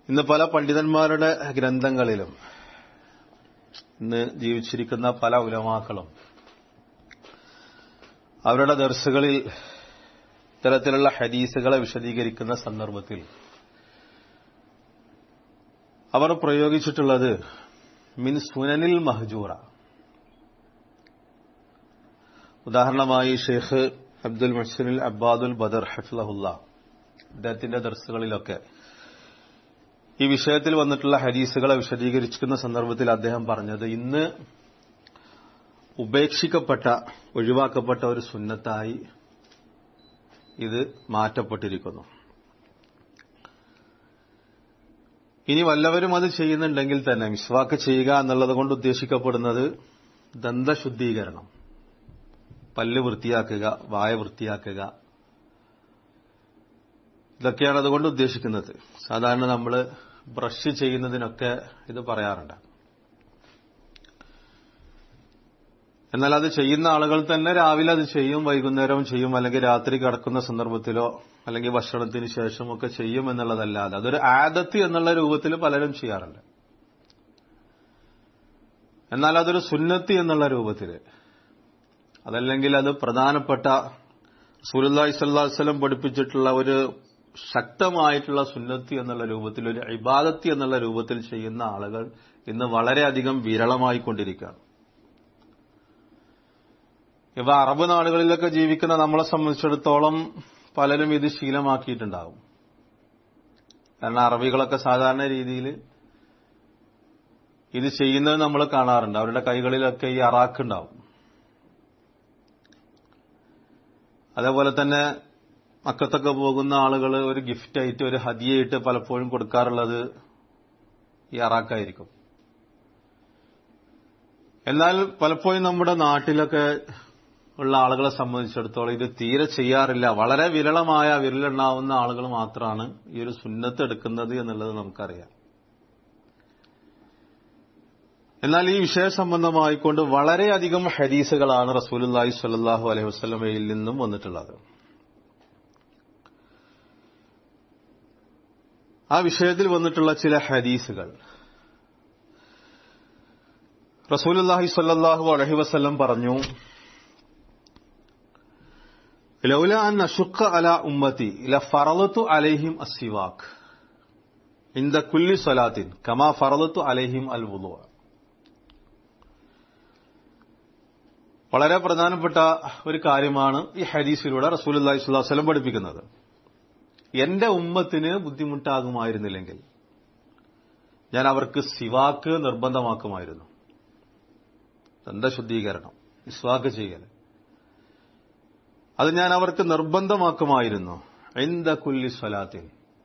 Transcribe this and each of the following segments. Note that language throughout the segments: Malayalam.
ഇന്ന് പല പണ്ഡിതന്മാരുടെ ഗ്രന്ഥങ്ങളിലും ഇന്ന് ജീവിച്ചിരിക്കുന്ന പല ഉലമാക്കളും അവരുടെ ദർസുകളിൽ ഇത്തരത്തിലുള്ള ഹദീസുകളെ വിശദീകരിക്കുന്ന സന്ദർഭത്തിൽ അവർ പ്രയോഗിച്ചിട്ടുള്ളത് മിൻ സുനനിൽ മഹജൂറ ഉദാഹരണമായി ഷെയ്ഖ് അബ്ദുൽ മുഹ്സിനിൽ അബ്ബാദുൽ ബദർ ഹഫ്ലഹുല്ല അദ്ദേഹത്തിന്റെ ദർസുകളിലൊക്കെ ഈ വിഷയത്തിൽ വന്നിട്ടുള്ള ഹദീസുകളെ വിശദീകരിക്കുന്ന സന്ദർഭത്തിൽ അദ്ദേഹം പറഞ്ഞത് ഇന്ന് ഉപേക്ഷിക്കപ്പെട്ട ഒഴിവാക്കപ്പെട്ട ഒരു സുന്നത്തായി ഇത് മാറ്റപ്പെട്ടിരിക്കുന്നു ഇനി വല്ലവരും അത് ചെയ്യുന്നുണ്ടെങ്കിൽ തന്നെ മിസ്വാക്ക് ചെയ്യുക എന്നുള്ളത് കൊണ്ട് ഉദ്ദേശിക്കപ്പെടുന്നത് ദന്തശുദ്ധീകരണം പല്ല് വൃത്തിയാക്കുക വായ വൃത്തിയാക്കുക ഇതൊക്കെയാണ് അതുകൊണ്ട് ഉദ്ദേശിക്കുന്നത് സാധാരണ നമ്മൾ ബ്രഷ് ചെയ്യുന്നതിനൊക്കെ ഇത് പറയാറുണ്ട് എന്നാൽ അത് ചെയ്യുന്ന ആളുകൾ തന്നെ രാവിലെ അത് ചെയ്യും വൈകുന്നേരവും ചെയ്യും അല്ലെങ്കിൽ രാത്രി കിടക്കുന്ന സന്ദർഭത്തിലോ അല്ലെങ്കിൽ ഭക്ഷണത്തിന് ശേഷമൊക്കെ ചെയ്യും എന്നുള്ളതല്ലാതെ അതൊരു ആദത്ത് എന്നുള്ള രൂപത്തിൽ പലരും ചെയ്യാറുണ്ട് എന്നാൽ അതൊരു സുന്നത്തി എന്നുള്ള രൂപത്തിൽ അതല്ലെങ്കിൽ അത് പ്രധാനപ്പെട്ട സുലുല്ലാഹി സ്വല്ലം പഠിപ്പിച്ചിട്ടുള്ള ഒരു ശക്തമായിട്ടുള്ള സുന്നത്തി എന്നുള്ള രൂപത്തിൽ ഒരു ഇബാദത്തി എന്നുള്ള രൂപത്തിൽ ചെയ്യുന്ന ആളുകൾ ഇന്ന് വളരെയധികം വിരളമായി കൊണ്ടിരിക്കുകയാണ് ഇവ അറബ് നാടുകളിലൊക്കെ ജീവിക്കുന്ന നമ്മളെ സംബന്ധിച്ചിടത്തോളം പലരും ഇത് ശീലമാക്കിയിട്ടുണ്ടാകും കാരണം അറബികളൊക്കെ സാധാരണ രീതിയിൽ ഇത് ചെയ്യുന്നത് നമ്മൾ കാണാറുണ്ട് അവരുടെ കൈകളിലൊക്കെ ഈ അറാക്ക് ഉണ്ടാവും അതേപോലെ തന്നെ മക്കത്തൊക്കെ പോകുന്ന ആളുകൾ ഒരു ഗിഫ്റ്റായിട്ട് ഒരു ഹദിയായിട്ട് പലപ്പോഴും കൊടുക്കാറുള്ളത് ഈ അറാക്കായിരിക്കും എന്നാൽ പലപ്പോഴും നമ്മുടെ നാട്ടിലൊക്കെ ഉള്ള ആളുകളെ സംബന്ധിച്ചിടത്തോളം ഇത് തീരെ ചെയ്യാറില്ല വളരെ വിരളമായ വിരലെണ്ണാവുന്ന ആളുകൾ മാത്രമാണ് ഈ ഒരു സുന്നത്ത് എടുക്കുന്നത് എന്നുള്ളത് നമുക്കറിയാം എന്നാൽ ഈ വിഷയ സംബന്ധമായിക്കൊണ്ട് വളരെയധികം ഹദീസുകളാണ് റസൂലുല്ലാഹി സ്വല്ലല്ലാഹു അലൈഹി വസല്ലമയിൽ നിന്നും വന്നിട്ടുള്ളത് ആ വിഷയത്തിൽ വന്നിട്ടുള്ള ചില ഹദീസുകൾ റസൂലുല്ലാഹി സ്വല്ലല്ലാഹു അലൈഹി വസല്ലം പറഞ്ഞു ലൗല അൻ അഷുക്ക അല ഉമ്മത്തി ലഫറലത്തു അലൈഹിം അസിവാഖ് ഇന്ദ കുല്ലി സ്വലാത്തിൻ കമാ ഫറലത്തു അലൈഹിം അൽ വുളു വളരെ പ്രധാനപ്പെട്ട ഒരു കാര്യമാണ് ഈ ഹദീസിലൂടെ റസൂൽ അള്ളാഹി സ്വല്ലാ വസ്ലം പഠിപ്പിക്കുന്നത് എന്റെ ഉമ്മത്തിന് ബുദ്ധിമുട്ടാകുമായിരുന്നില്ലെങ്കിൽ ഞാൻ അവർക്ക് സിവാക്ക് നിർബന്ധമാക്കുമായിരുന്നു ദന്തശുദ്ധീകരണം ഇസ്വാക്ക് ചെയ്യൽ അത് ഞാൻ അവർക്ക് നിർബന്ധമാക്കുമായിരുന്നു എന്ത കുല്ലി സ്വലാത്തിൽ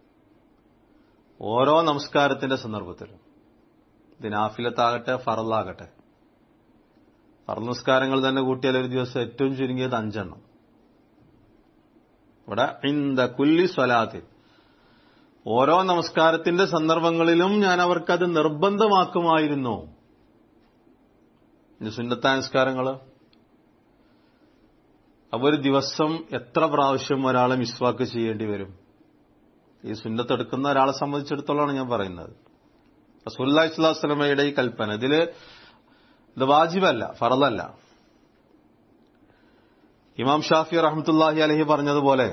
ഓരോ നമസ്കാരത്തിന്റെ സന്ദർഭത്തിലും ദിനാഫിലത്താകട്ടെ ഫറലാകട്ടെ ഫറൽ നമസ്കാരങ്ങൾ തന്നെ കൂട്ടിയാൽ ഒരു ദിവസം ഏറ്റവും ചുരുങ്ങിയത് അഞ്ചെണ്ണം ഇവിടെ ഇന്ത കുല്ലി സ്വലാത്തിൽ ഓരോ നമസ്കാരത്തിന്റെ സന്ദർഭങ്ങളിലും ഞാൻ അവർക്കത് നിർബന്ധമാക്കുമായിരുന്നു ഇനി സുന്നത്ത നമസ്കാരങ്ങൾ അപ്പൊ ഒരു ദിവസം എത്ര പ്രാവശ്യം ഒരാളെ മിസ്വാക്ക് ചെയ്യേണ്ടി വരും ഈ സുന്നത്തെടുക്കുന്ന ഒരാളെ സംബന്ധിച്ചിടത്തോളമാണ് ഞാൻ പറയുന്നത് റസൂല്ലാ ഇസ്ലാസ്ലമയുടെ ഈ കൽപ്പന ഇതില് ഇത് വാജിബല്ല ഫറലല്ല ഇമാം ഷാഫി റഹ്മത്തുല്ലാഹി അലഹി പറഞ്ഞതുപോലെ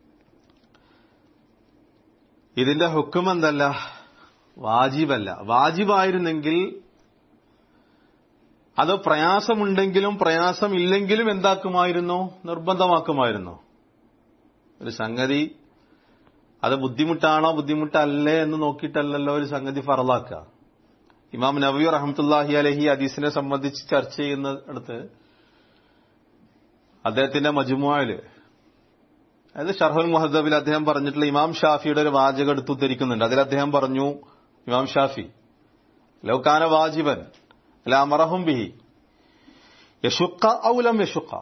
ഇതിന്റെ ഹുക്കും എന്തല്ല വാജിബല്ല വാജിബായിരുന്നെങ്കിൽ അത് പ്രയാസമുണ്ടെങ്കിലും പ്രയാസമില്ലെങ്കിലും എന്താക്കുമായിരുന്നു നിർബന്ധമാക്കുമായിരുന്നു ഒരു സംഗതി അത് ബുദ്ധിമുട്ടാണോ ബുദ്ധിമുട്ടല്ലേ എന്ന് നോക്കിയിട്ടല്ലല്ലോ ഒരു സംഗതി ഫറലാക്കുക ഇമാം നബി റഹമത്തുല്ലാഹി അലഹി ഹദീസിനെ സംബന്ധിച്ച് ചർച്ച ചെയ്യുന്നിടത്ത് അദ്ദേഹത്തിന്റെ മജുമുഅയില് അതായത് ഷർഹുൽ മുഹദ്ദബിൽ അദ്ദേഹം പറഞ്ഞിട്ടുള്ള ഇമാം ഷാഫിയുടെ ഒരു വാചകം എടുത്തു ഉദ്ധരിക്കുന്നുണ്ട് അതിൽ അദ്ദേഹം പറഞ്ഞു ഇമാം ഷാഫി ലൗകാന വാജിബൻ അമറഹും ബിഹി യഷുക്ക ഔലം യഷുക്ക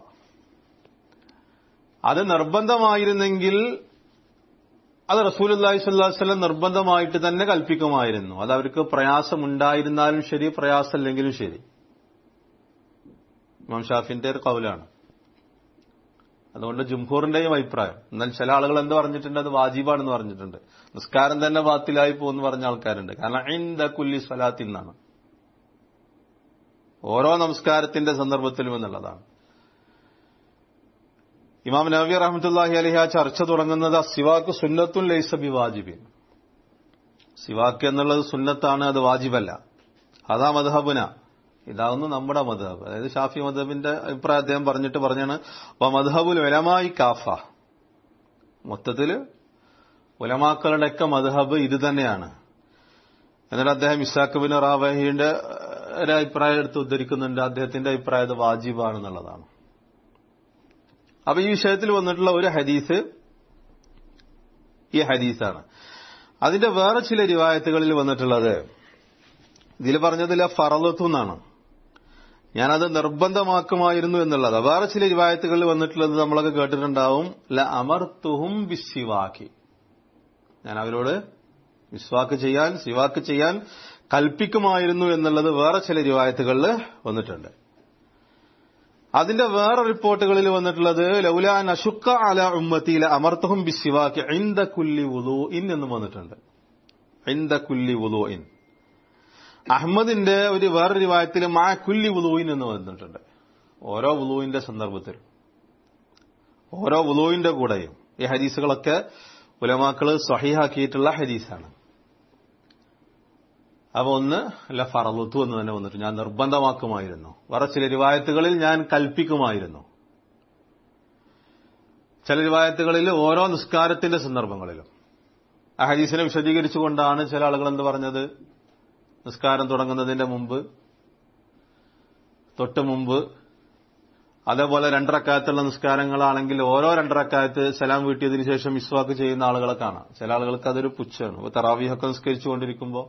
അത് നിർബന്ധമായിരുന്നെങ്കിൽ അത് റസൂലി സ്വല്ലാസ്ലം നിർബന്ധമായിട്ട് തന്നെ കൽപ്പിക്കുമായിരുന്നു അത് അവർക്ക് പ്രയാസമുണ്ടായിരുന്നാലും ശരി പ്രയാസമില്ലെങ്കിലും ശരി ഇമാം ഷാഫിന്റെ ഒരു കൗലാണ് അതുകൊണ്ട് ജുംഹൂറിന്റെയും അഭിപ്രായം എന്നാൽ ചില ആളുകൾ എന്ത് പറഞ്ഞിട്ടുണ്ട് അത് വാജിബാണെന്ന് പറഞ്ഞിട്ടുണ്ട് നിസ്കാരം തന്നെ ബാത്തിലായി പോകുമെന്ന് പറഞ്ഞ ആൾക്കാരുണ്ട് കാരണം ഇന്ത കുല്ലി സ്വലാത്തിൽ നിന്നാണ് ഓരോ നമസ്കാരത്തിന്റെ സന്ദർഭത്തിലും എന്നുള്ളതാണ് ഇമാം നബി റഹ്മത്തുല്ലാഹി അലഹി ആ ചർച്ച തുടങ്ങുന്നത് സിവാക്ക് സുന്നത്തുൻ ലൈസ ബി വാജിബിൻ സിവാക്ക് എന്നുള്ളത് സുന്നത്താണ് അത് വാജിബല്ല അതാ മധഹബുന ഇതാവുന്നു നമ്മുടെ മധഹബ് അതായത് ഷാഫി മധബിന്റെ അഭിപ്രായം അദ്ദേഹം പറഞ്ഞിട്ട് പറഞ്ഞാണ് മധഹബുൽ ഉലമായി കാഫ മൊത്തത്തില് ഉലമാക്കളുടെയൊക്കെ മധഹബ് ഇത് തന്നെയാണ് എന്നിട്ട് അദ്ദേഹം ഇസാഖ് ബിൻ റാവഹിന്റെ ഒരു അഭിപ്രായം എടുത്ത് ഉദ്ധരിക്കുന്നുണ്ട് അദ്ദേഹത്തിന്റെ അഭിപ്രായം അത് വാജിബാണെന്നുള്ളതാണ് അപ്പൊ ഈ വിഷയത്തിൽ വന്നിട്ടുള്ള ഒരു ഹദീസ് ഈ ഹദീസാണ് അതിന്റെ വേറെ ചില റിവായത്തുകളിൽ വന്നിട്ടുള്ളത് ഇതിൽ പറഞ്ഞതിൽ ഫറലത്തു എന്നാണ് ഞാനത് നിർബന്ധമാക്കുമായിരുന്നു എന്നുള്ളത് വേറെ ചില റിവായത്തുകളിൽ വന്നിട്ടുള്ളത് നമ്മളൊക്കെ കേട്ടിട്ടുണ്ടാവും ല അമർത്തുഹും ബിസിവാക്കി ഞാൻ അവരോട് വിസ്വാക്ക് ചെയ്യാൻ സിവാക്ക് ചെയ്യാൻ കൽപ്പിക്കുമായിരുന്നു എന്നുള്ളത് വേറെ ചില റിവായത്തുകളിൽ വന്നിട്ടുണ്ട് അതിന്റെ വേറെ റിപ്പോർട്ടുകളിൽ വന്നിട്ടുള്ളത് ലൗലാൻ അഷുക്ക അല ഉമ്മത്തിയിലെ അമർത്തഹും ബിസിവാക്ക് ഇന്ദ കുല്ലി ഉലു ഇൻ എന്നും വന്നിട്ടുണ്ട് ഇന്ദ കുല്ലി ഉലു ഇൻ അഹമ്മദിന്റെ ഒരു വേറെ റിവായത്തിൽ മാ കുല്ലി ഉലുവിൻ എന്ന് വന്നിട്ടുണ്ട് ഓരോ ഉലുവിന്റെ സന്ദർഭത്തിൽ ഓരോ ഉലുവിന്റെ കൂടെയും ഈ ഹദീസുകളൊക്കെ ഉലമാക്കള് സ്വഹീഹാക്കിയിട്ടുള്ള ഹദീസാണ് അപ്പൊ ഒന്ന് അല്ല ഫറലുത്തു എന്ന് തന്നെ വന്നിട്ട് ഞാൻ നിർബന്ധമാക്കുമായിരുന്നു വേറെ ചില റിവായത്തുകളിൽ ഞാൻ കൽപ്പിക്കുമായിരുന്നു ചില റിവായത്തുകളിൽ ഓരോ നിസ്കാരത്തിന്റെ സന്ദർഭങ്ങളിലും ആ ഹദീസിനെ വിശദീകരിച്ചുകൊണ്ടാണ് ചില ആളുകൾ എന്ത് പറഞ്ഞത് നിസ്കാരം തുടങ്ങുന്നതിന്റെ മുമ്പ് തൊട്ട് മുമ്പ് അതേപോലെ രണ്ടരക്കാലത്തുള്ള നിസ്കാരങ്ങളാണെങ്കിൽ ഓരോ രണ്ടരക്കാലത്ത് സലാം വീട്ടിയതിനു ശേഷം വിസ്വാക്ക് ചെയ്യുന്ന ആളുകളെ കാണാം ചില ആളുകൾക്ക് അതൊരു പുച്ഛമാണ് ഇപ്പൊ തറാവിയൊക്കെ നിസ്കരിച്ചുകൊണ്ടിരിക്കുമ്പോൾ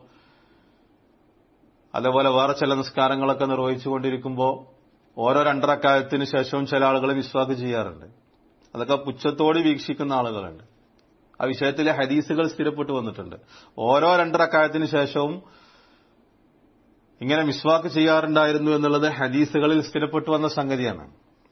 അതേപോലെ വേറെ ചില നിസ്കാരങ്ങളൊക്കെ നിർവഹിച്ചുകൊണ്ടിരിക്കുമ്പോൾ ഓരോ രണ്ടരക്കാലത്തിന് ശേഷവും ചില ആളുകൾ വിസ്വാക്ക് ചെയ്യാറുണ്ട് അതൊക്കെ പുച്ഛത്തോട് വീക്ഷിക്കുന്ന ആളുകളുണ്ട് ആ വിഷയത്തിലെ ഹദീസുകൾ സ്ഥിരപ്പെട്ടു വന്നിട്ടുണ്ട് ഓരോ രണ്ടരക്കാലത്തിന് ശേഷവും ഇങ്ങനെ മിസ്വാക്ക് ചെയ്യാറുണ്ടായിരുന്നു എന്നുള്ളത് ഹദീസുകളിൽ സ്ഥിരപ്പെട്ടു വന്ന സംഗതിയാണ്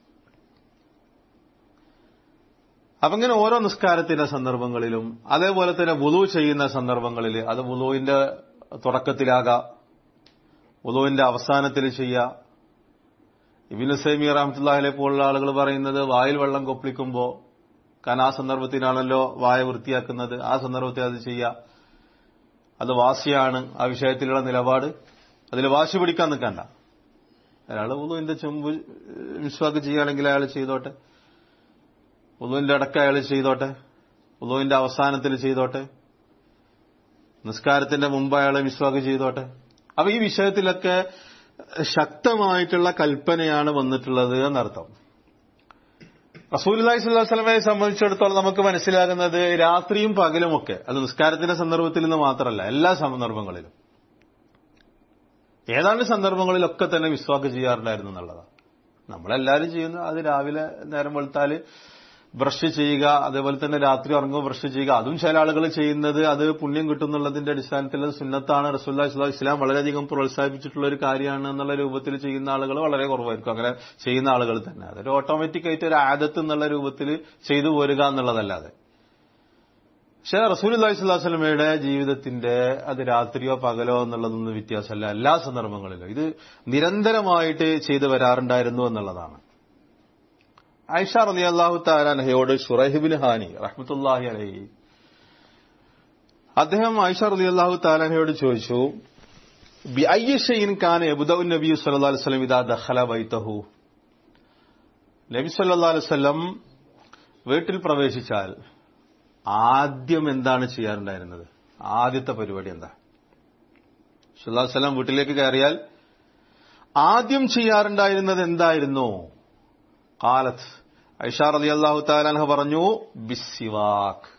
അപ്പൊ ഇങ്ങനെ ഓരോ നിസ്കാരത്തിന്റെ സന്ദർഭങ്ങളിലും അതേപോലെ തന്നെ വുളു ചെയ്യുന്ന സന്ദർഭങ്ങളിൽ അത് വുളുവിന്റെ തുടക്കത്തിലാകാം വുളുവിന്റെ അവസാനത്തിൽ ചെയ്യുക ഇബിന് സൈമി റഹമത്തുല്ലാഹിലെ പോലുള്ള ആളുകൾ പറയുന്നത് വായിൽ വെള്ളം കൊപ്പിളിക്കുമ്പോൾ കാരണം ആ സന്ദർഭത്തിനാണല്ലോ വായ വൃത്തിയാക്കുന്നത് ആ സന്ദർഭത്തിൽ അത് ചെയ്യുക അത് വാസിയാണ് ആ വിഷയത്തിലുള്ള നിലപാട് അതിൽ വാശി പിടിക്കാൻ നിൽക്കണ്ട ഒരാൾ ഉളുവിന്റെ ചെമ്പ് വിശ്വാക്ക് ചെയ്യുകയാണെങ്കിൽ അയാൾ ചെയ്തോട്ടെ ഉളുവിന്റെ അടക്കം അയാൾ ചെയ്തോട്ടെ ഉളുവിന്റെ അവസാനത്തിൽ ചെയ്തോട്ടെ നിസ്കാരത്തിന്റെ മുമ്പ് അയാൾ വിശ്വാക്ക് ചെയ്തോട്ടെ അപ്പൊ ഈ വിഷയത്തിലൊക്കെ ശക്തമായിട്ടുള്ള കൽപ്പനയാണ് വന്നിട്ടുള്ളത് എന്നർത്ഥം റസൂലി സ്വലമയെ സംബന്ധിച്ചിടത്തോളം നമുക്ക് മനസ്സിലാകുന്നത് രാത്രിയും പകലുമൊക്കെ അത് നിസ്കാരത്തിന്റെ സന്ദർഭത്തിൽ നിന്ന് മാത്രമല്ല എല്ലാ സന്ദർഭങ്ങളിലും ഏതാണ്ട് സന്ദർഭങ്ങളിലൊക്കെ തന്നെ വിശ്വാസം ചെയ്യാറുണ്ടായിരുന്നു എന്നുള്ളതാണ് നമ്മളെല്ലാവരും ചെയ്യുന്നു അത് രാവിലെ നേരം വെളുത്താല് ബ്രഷ് ചെയ്യുക അതേപോലെ തന്നെ രാത്രി ഉറങ്ങുമ്പോൾ ബ്രഷ് ചെയ്യുക അതും ചില ആളുകൾ ചെയ്യുന്നത് അത് പുണ്യം കിട്ടുന്നുള്ളതിന്റെ അടിസ്ഥാനത്തിൽ അത് സുന്നത്താണ് റസൂല്ലാ സ്വലാ ഇസ്ലാം വളരെയധികം പ്രോത്സാഹിപ്പിച്ചിട്ടുള്ള ഒരു കാര്യമാണ് എന്നുള്ള രൂപത്തിൽ ചെയ്യുന്ന ആളുകൾ വളരെ കുറവായിരിക്കും അങ്ങനെ ചെയ്യുന്ന ആളുകൾ തന്നെ അതൊരു ഓട്ടോമാറ്റിക് ആയിട്ട് ഒരു ആദത്ത് എന്നുള്ള രൂപത്തിൽ ചെയ്തു പോരുക എന്നുള്ളതല്ലാതെ പക്ഷേ റസൂൽ അള്ളഹി സ്വലാസ്ലമയുടെ ജീവിതത്തിന്റെ അത് രാത്രിയോ പകലോ എന്നുള്ളതൊന്നും വ്യത്യാസമല്ല എല്ലാ സന്ദർഭങ്ങളിലും ഇത് നിരന്തരമായിട്ട് ചെയ്തു വരാറുണ്ടായിരുന്നു എന്നുള്ളതാണ് ഐഷ റലി അള്ളാഹു താലാനഹയോട് ഷുറഹിബിൻ ഹാനി റഹ്മത്തുല്ലാഹി അലഹി അദ്ദേഹം ഐഷ റലി അള്ളാഹു താലാനഹയോട് ചോദിച്ചു ബി ഐഷയിൻ ഖാൻ എബുദൌ നബി സല്ലാ വസ്ലം ഇതാ ദഖല വൈത്തഹു നബി സല്ലാ അലുവല്ലം വീട്ടിൽ പ്രവേശിച്ചാൽ ആദ്യം എന്താണ് ചെയ്യാറുണ്ടായിരുന്നത് ആദ്യത്തെ പരിപാടി എന്താ സുല്ലാസ്ലം വീട്ടിലേക്ക് കയറിയാൽ ആദ്യം ചെയ്യാറുണ്ടായിരുന്നത് എന്തായിരുന്നു കാലത്ത് ഐഷാർ അലി അള്ളാഹു താലാൻഹ പറഞ്ഞു ബിസിവാക്ക്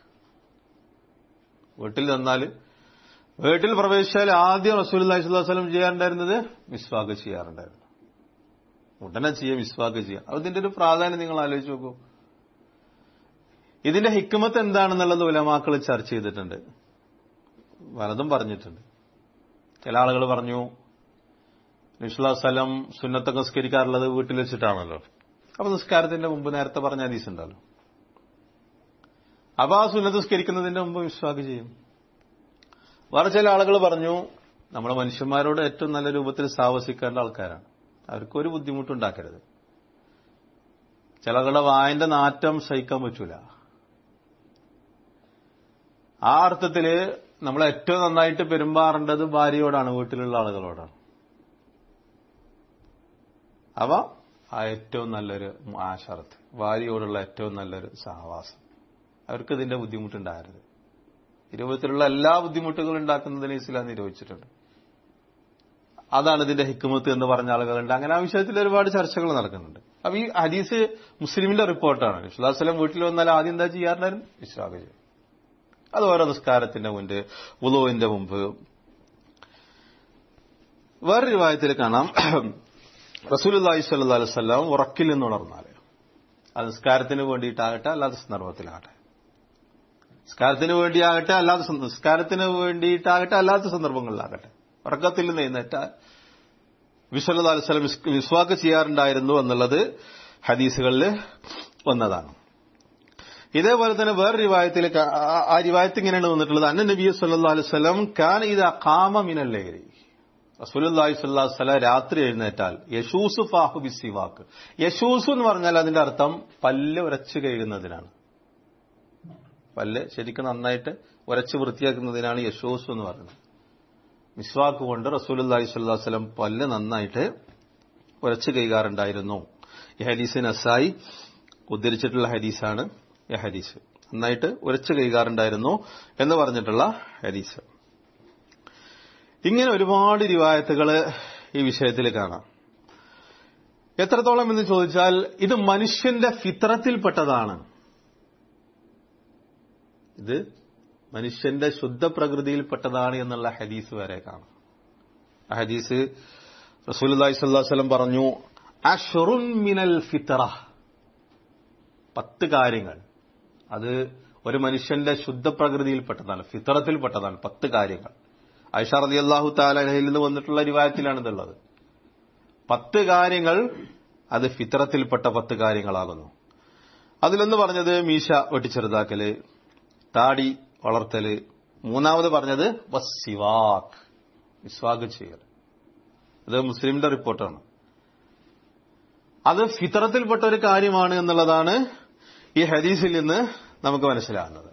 വീട്ടിൽ നിന്നാൽ വീട്ടിൽ പ്രവേശിച്ചാൽ ആദ്യം റസൂൽ അള്ളഹി സ്വലം ചെയ്യാറുണ്ടായിരുന്നത് വിസ്വാക്ക് ചെയ്യാറുണ്ടായിരുന്നു ഉടനെ ചെയ്യാം വിസ്വാക്ക് ചെയ്യാം അതിന്റെ ഒരു പ്രാധാന്യം നിങ്ങൾ ആലോചിച്ച് നോക്കൂ ഇതിന്റെ ഹിക്മത്ത് എന്താണെന്നുള്ളത് ഉലമാക്കൾ ചർച്ച ചെയ്തിട്ടുണ്ട് പലതും പറഞ്ഞിട്ടുണ്ട് ചില ആളുകൾ പറഞ്ഞു നിഷ്ലാ സ്ഥലം സുന്നത്തൊക്കെ സ്കരിക്കാറുള്ളത് വീട്ടിൽ വെച്ചിട്ടാണല്ലോ അപ്പൊ നിസ്കാരത്തിന്റെ മുമ്പ് നേരത്തെ പറഞ്ഞ ഹദീസ് ഉണ്ടല്ലോ അപ്പൊ ആ സുന്നത്ത് നിസ്കരിക്കുന്നതിന്റെ മുമ്പ് വിശ്വാസം ചെയ്യും വേറെ ചില ആളുകൾ പറഞ്ഞു നമ്മൾ മനുഷ്യന്മാരോട് ഏറ്റവും നല്ല രൂപത്തിൽ സാവസിക്കേണ്ട ആൾക്കാരാണ് അവർക്കൊരു ബുദ്ധിമുട്ടുണ്ടാക്കരുത് ചിലകളുടെ വായന്റെ നാറ്റം സഹിക്കാൻ പറ്റൂല ആ അർത്ഥത്തില് നമ്മൾ ഏറ്റവും നന്നായിട്ട് പെരുമാറേണ്ടത് ഭാര്യയോടാണ് വീട്ടിലുള്ള ആളുകളോടാണ് അവ ആ ഏറ്റവും നല്ലൊരു ആശർത്ത് ഭാര്യയോടുള്ള ഏറ്റവും നല്ലൊരു സഹവാസം അവർക്ക് ഇതിന്റെ ബുദ്ധിമുട്ടുണ്ടാകരുത് രൂപത്തിലുള്ള എല്ലാ ബുദ്ധിമുട്ടുകളും ഉണ്ടാക്കുന്നതിന് ഇസ്ലാം നിരോധിച്ചിട്ടുണ്ട് അതാണ് ഇതിന്റെ ഹിക്കുമത്ത് എന്ന് പറഞ്ഞ ആളുകളുണ്ട് അങ്ങനെ ആ വിഷയത്തിൽ ഒരുപാട് ചർച്ചകൾ നടക്കുന്നുണ്ട് അപ്പൊ ഈ ഹദീസ് മുസ്ലിമിന്റെ റിപ്പോർട്ടാണ് വിശ്വാസലം വീട്ടിൽ വന്നാൽ ആദ്യം എന്താ ചെയ്യാറുണ്ടായിരുന്നു വിശ്വാസം ചെയ്യും അത് ഓരോ നിസ്കാരത്തിന്റെ മുൻപ് ഉളുവിന്റെ മുമ്പ് വേറൊരു രൂപത്തിൽ കാണാം റസൂലി സ്വല്ലാ അലൈവല്ലാം ഉറക്കിൽ നിന്ന് ഉണർന്നാൽ അത് നിസ്കാരത്തിന് വേണ്ടിയിട്ടാകട്ടെ അല്ലാത്ത സന്ദർഭത്തിലാകട്ടെ നിസ്കാരത്തിന് വേണ്ടിയാകട്ടെ അല്ലാത്ത നിസ്കാരത്തിന് വേണ്ടിയിട്ടാകട്ടെ അല്ലാത്ത സന്ദർഭങ്ങളിലാകട്ടെ ഉറക്കത്തിൽ നിന്ന് എഴുന്നേറ്റ വിശ്വല്ലാ അലൈവലം വിസ്വാക്ക് ചെയ്യാറുണ്ടായിരുന്നു എന്നുള്ളത് ഹദീസുകളിൽ വന്നതാണ് ഇതേപോലെ തന്നെ വേറെ റിവായത്തിൽ ആ റിവായത്ത് ഇങ്ങനെയാണ് വന്നിട്ടുള്ളത് അന്ന നബി സല്ലാ അലുവലം കാൻ ഇത് കാമ മിനല്ലേരി റസൂലി സ്വല്ലാസ്ല രാത്രി എഴുന്നേറ്റാൽ യശൂസ് ഫാഹു ബിസിവാക്ക് യശൂസ് എന്ന് പറഞ്ഞാൽ അതിന്റെ അർത്ഥം പല്ല് ഉരച്ച് കഴുകുന്നതിനാണ് പല്ല് ശരിക്കും നന്നായിട്ട് ഉരച്ച് വൃത്തിയാക്കുന്നതിനാണ് യശൂസ് എന്ന് പറയുന്നത് മിസ്വാക്ക് കൊണ്ട് റസൂലി സ്വല്ലാസ്ലം പല്ല് നന്നായിട്ട് ഉരച്ച് കൈകാറുണ്ടായിരുന്നു ഈ ഹദീസ് നസായി ഉദ്ധരിച്ചിട്ടുള്ള ഹദീസാണ് ഈ ഹദീസ് നന്നായിട്ട് ഉരച്ച് കൈകാറുണ്ടായിരുന്നു എന്ന് പറഞ്ഞിട്ടുള്ള ഹദീസ് ഇങ്ങനെ ഒരുപാട് റിവായത്തുകൾ ഈ വിഷയത്തിൽ കാണാം എത്രത്തോളം എന്ന് ചോദിച്ചാൽ ഇത് മനുഷ്യന്റെ ഫിത്രത്തിൽപ്പെട്ടതാണ് ഇത് മനുഷ്യന്റെ ശുദ്ധ പ്രകൃതിയിൽപ്പെട്ടതാണ് എന്നുള്ള ഹദീസ് വരെ കാണാം ആ ഹദീസ് റസൂലി സ്വല്ലം പറഞ്ഞു അഷറുൻ മിനൽ ഫിത്ര പത്ത് കാര്യങ്ങൾ അത് ഒരു മനുഷ്യന്റെ ശുദ്ധ പ്രകൃതിയിൽപ്പെട്ടതാണ് ഫിത്രത്തിൽപ്പെട്ടതാണ് പത്ത് കാര്യങ്ങൾ ഐഷ റതി അള്ളാഹു താലഹയിൽ നിന്ന് വന്നിട്ടുള്ള രിവായത്തിലാണ് ഇതുള്ളത് പത്ത് കാര്യങ്ങൾ അത് ഫിത്രത്തിൽപ്പെട്ട പത്ത് കാര്യങ്ങളാകുന്നു അതിലൊന്ന് പറഞ്ഞത് മീശ വെട്ടിച്ചെറുതാക്കല് താടി വളർത്തല് മൂന്നാമത് പറഞ്ഞത് വസ്സിവാഖ് വിസ്വാഗ് ചെയ്യൽ അത് മുസ്ലിമിന്റെ റിപ്പോർട്ടാണ് അത് ഫിത്രത്തിൽപ്പെട്ട ഒരു കാര്യമാണ് എന്നുള്ളതാണ് ഈ ഹദീസിൽ നിന്ന് നമുക്ക് മനസ്സിലാകുന്നത്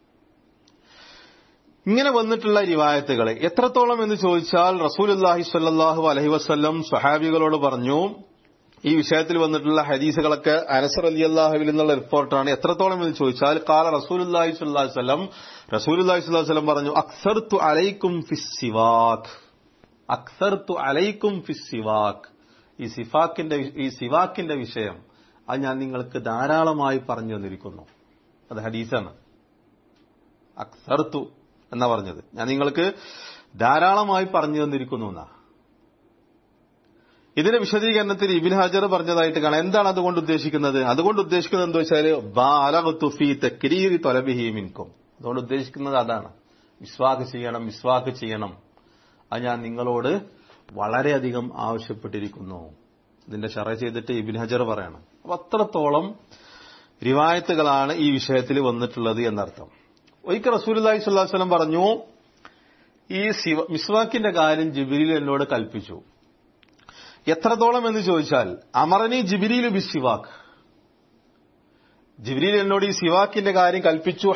ഇങ്ങനെ വന്നിട്ടുള്ള റിവായത്തുകൾ എത്രത്തോളം എന്ന് ചോദിച്ചാൽ റസൂലുല്ലാഹി സ്വല്ലല്ലാഹു അലഹി വസ്ല്ലം സ്വഹാബികളോട് പറഞ്ഞു ഈ വിഷയത്തിൽ വന്നിട്ടുള്ള ഹദീസുകളൊക്കെ അനസർ അലി അള്ളാഹുവിൽ നിന്നുള്ള റിപ്പോർട്ടാണ് എത്രത്തോളം എന്ന് ചോദിച്ചാൽ കാല റസൂലുല്ലാഹി സ്വല്ലാഹു വല്ലം റസൂലുല്ലാഹി സ്വല്ലാഹു വല്ലം പറഞ്ഞു അക്സർത്തു അലൈക്കും ഫിസ്സിവാഖ് അക്സർത്തു അലൈക്കും ഫിസ്സിവാഖ് ഈ സിഫാക്കിന്റെ ഈ സിവാക്കിന്റെ വിഷയം അത് ഞാൻ നിങ്ങൾക്ക് ധാരാളമായി പറഞ്ഞു തന്നിരിക്കുന്നു അത് ഹദീസാണ് അക്സർത്തു എന്നാ പറഞ്ഞത് ഞാൻ നിങ്ങൾക്ക് ധാരാളമായി പറഞ്ഞു തന്നിരിക്കുന്നു എന്നാ ഇതിന്റെ വിശദീകരണത്തിൽ ഇബിൻ ഹാജർ പറഞ്ഞതായിട്ട് കാണാം എന്താണ് അതുകൊണ്ട് ഉദ്ദേശിക്കുന്നത് അതുകൊണ്ട് ഉദ്ദേശിക്കുന്നത് എന്താ വെച്ചാൽ ബാലത്തുഫി തെക്കിരീരി തൊലബിഹീമിൻകും അതുകൊണ്ട് ഉദ്ദേശിക്കുന്നത് അതാണ് വിസ്വാക്ക് ചെയ്യണം വിസ്വാക്ക് ചെയ്യണം അത് ഞാൻ നിങ്ങളോട് വളരെയധികം ആവശ്യപ്പെട്ടിരിക്കുന്നു ഇതിന്റെ ഷറ ചെയ്തിട്ട് ഇബിൻ ഹജർ പറയണം അപ്പൊ അത്രത്തോളം റിവായത്തുകളാണ് ഈ വിഷയത്തിൽ വന്നിട്ടുള്ളത് എന്നർത്ഥം ഒരിക്കൽ റസൂലി സ്വല്ലാസ്ലം പറഞ്ഞു ഈ മിസ്വാക്കിന്റെ കാര്യം ജിബിരിൽ എന്നോട് കൽപ്പിച്ചു എത്രത്തോളം എന്ന് ചോദിച്ചാൽ അമറനി ജിബിരിയിൽ ബി സിവാക്ക് ജിബിരിൽ എന്നോട് ഈ സിവാക്കിന്റെ കാര്യം കൽപ്പിച്ചു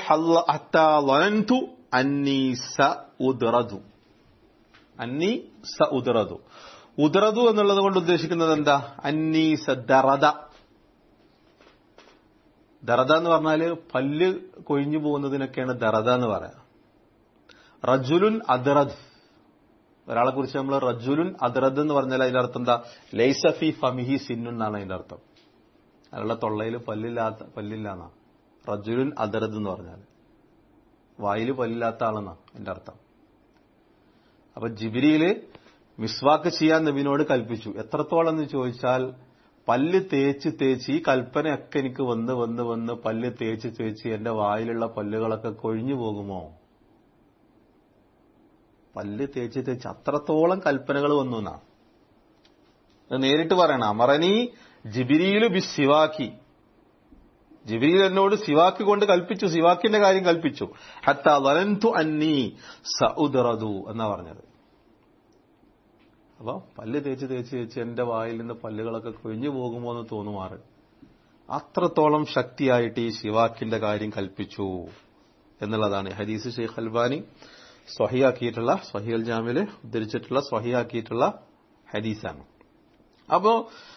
അന്നി സ ഉദ്റതു അന്നി സ ഉദ്റതു ഉദ്റതു എന്നുള്ളത് കൊണ്ട് ഉദ്ദേശിക്കുന്നത് എന്താ അന്നി സ ദറദ ദറദ എന്ന് പറഞ്ഞാല് പല്ല് കൊഴിഞ്ഞു പോകുന്നതിനൊക്കെയാണ് ദറദ എന്ന് പറയാം റജുലുൻ അദ്റദ് ഒരാളെ കുറിച്ച് നമ്മൾ റജുലുൻ അദ്റദ് എന്ന് പറഞ്ഞാൽ അതിന്റെ അർത്ഥം എന്താ ലൈസഫി ഫമിഹി സിന്നു എന്നാണ് അതിന്റെ അർത്ഥം അയാളുടെ തൊള്ളയിൽ പല്ലില്ലാത്ത പല്ലില്ലാന്നാ റജുലുൻ അദ്റദ് എന്ന് പറഞ്ഞാൽ വായിൽ പല്ലില്ലാത്ത ആളെന്നാ അതിന്റെ അർത്ഥം അപ്പൊ ജിബിരിയില് മിസ്വാക്ക് ചെയ്യാൻ നബിനോട് കൽപ്പിച്ചു എത്രത്തോളം എന്ന് ചോദിച്ചാൽ പല്ല് തേച്ച് തേച്ച് ഈ കൽപ്പനയൊക്കെ എനിക്ക് വന്ന് വന്ന് വന്ന് പല്ല് തേച്ച് തേച്ച് എന്റെ വായിലുള്ള പല്ലുകളൊക്കെ കൊഴിഞ്ഞു പോകുമോ പല്ല് തേച്ച് തേച്ച് അത്രത്തോളം കൽപ്പനകൾ വന്നു എന്നാ നേരിട്ട് പറയണം അമറനി ജിബിരിയില് ബി സിവാക്കി ജിബിരിയിൽ എന്നോട് സിവാക്ക് കൊണ്ട് കൽപ്പിച്ചു സിവാക്കിന്റെ കാര്യം കൽപ്പിച്ചു ഹത്ത വലന്തു അന്നി സഉദറദു എന്നാ പറഞ്ഞത് അപ്പൊ പല്ല് തേച്ച് തേച്ച് തേച്ച് എന്റെ വായിൽ നിന്ന് പല്ലുകളൊക്കെ കൊഴിഞ്ഞു പോകുമോ എന്ന് തോന്നുമാറ് അത്രത്തോളം ശക്തിയായിട്ട് ഈ ശിവാക്കിന്റെ കാര്യം കൽപ്പിച്ചു എന്നുള്ളതാണ് ഹദീസ് ഷെയ്ഖ് അൽബാനി സ്വഹിയാക്കിയിട്ടുള്ള സ്വഹിയൽ ജാമില് ഉദ്ധരിച്ചിട്ടുള്ള സ്വഹിയാക്കിയിട്ടുള്ള ഹദീസാണ് അപ്പോ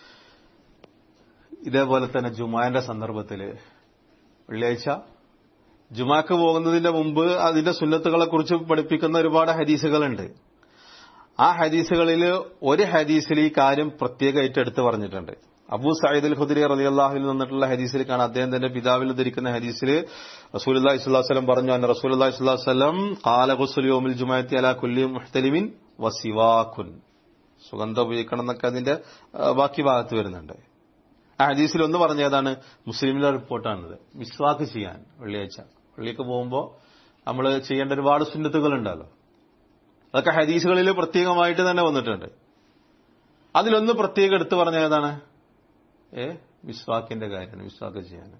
ഇതേപോലെ തന്നെ ജുമാന്റെ സന്ദർഭത്തില് വെള്ളിയാഴ്ച ജുമാക്ക് പോകുന്നതിന്റെ മുമ്പ് അതിന്റെ സുന്നത്തുകളെ കുറിച്ച് പഠിപ്പിക്കുന്ന ഒരുപാട് ഹദീസുകളുണ്ട് ആ ഹദീസുകളിൽ ഒരു ഹദീസിൽ ഈ കാര്യം പ്രത്യേകമായിട്ട് എടുത്തു പറഞ്ഞിട്ടുണ്ട് അബൂ സയ്യിദ് അൽ ഖുദരി റലി അള്ളാഹുവിൽ നിന്നിട്ടുള്ള ഹദീസിൽ കാണാം അദ്ദേഹം തന്റെ പിതാവിൽ ധരിക്കുന്ന ഹദീസിൽ റസൂലി സ്വല്ലം പറഞ്ഞു അന്ന റസൂലി സ്വല്ലം കാല ഖുസുലിയോമിൽ ജുമായത്തി അല കുല്ലി മുഹ്തലിമിൻ വസിവാഖുൻ സുഗന്ധം ഉപയോഗിക്കണം എന്നൊക്കെ അതിന്റെ ആ, ബാക്കി ഭാഗത്ത് വരുന്നുണ്ട് ആ ഹദീസിൽ ഒന്ന് പറഞ്ഞ ഏതാണ് മുസ്ലിമിലെ റിപ്പോർട്ടാണിത് മിസ്വാക്ക് ചെയ്യാൻ വെള്ളിയാഴ്ച വെള്ളിക്ക് പോകുമ്പോൾ നമ്മൾ ചെയ്യേണ്ട ഒരുപാട് സുന്നത്തുകൾ ഉണ്ടല്ലോ അതൊക്കെ ഹദീസുകളിൽ പ്രത്യേകമായിട്ട് തന്നെ വന്നിട്ടുണ്ട് അതിലൊന്ന് പ്രത്യേകം എടുത്തു പറഞ്ഞ ഏതാണ് ഏ വിസ്വാക്കിന്റെ കാര്യമാണ് വിസ്വാക്ക് ചെയ്യാൻ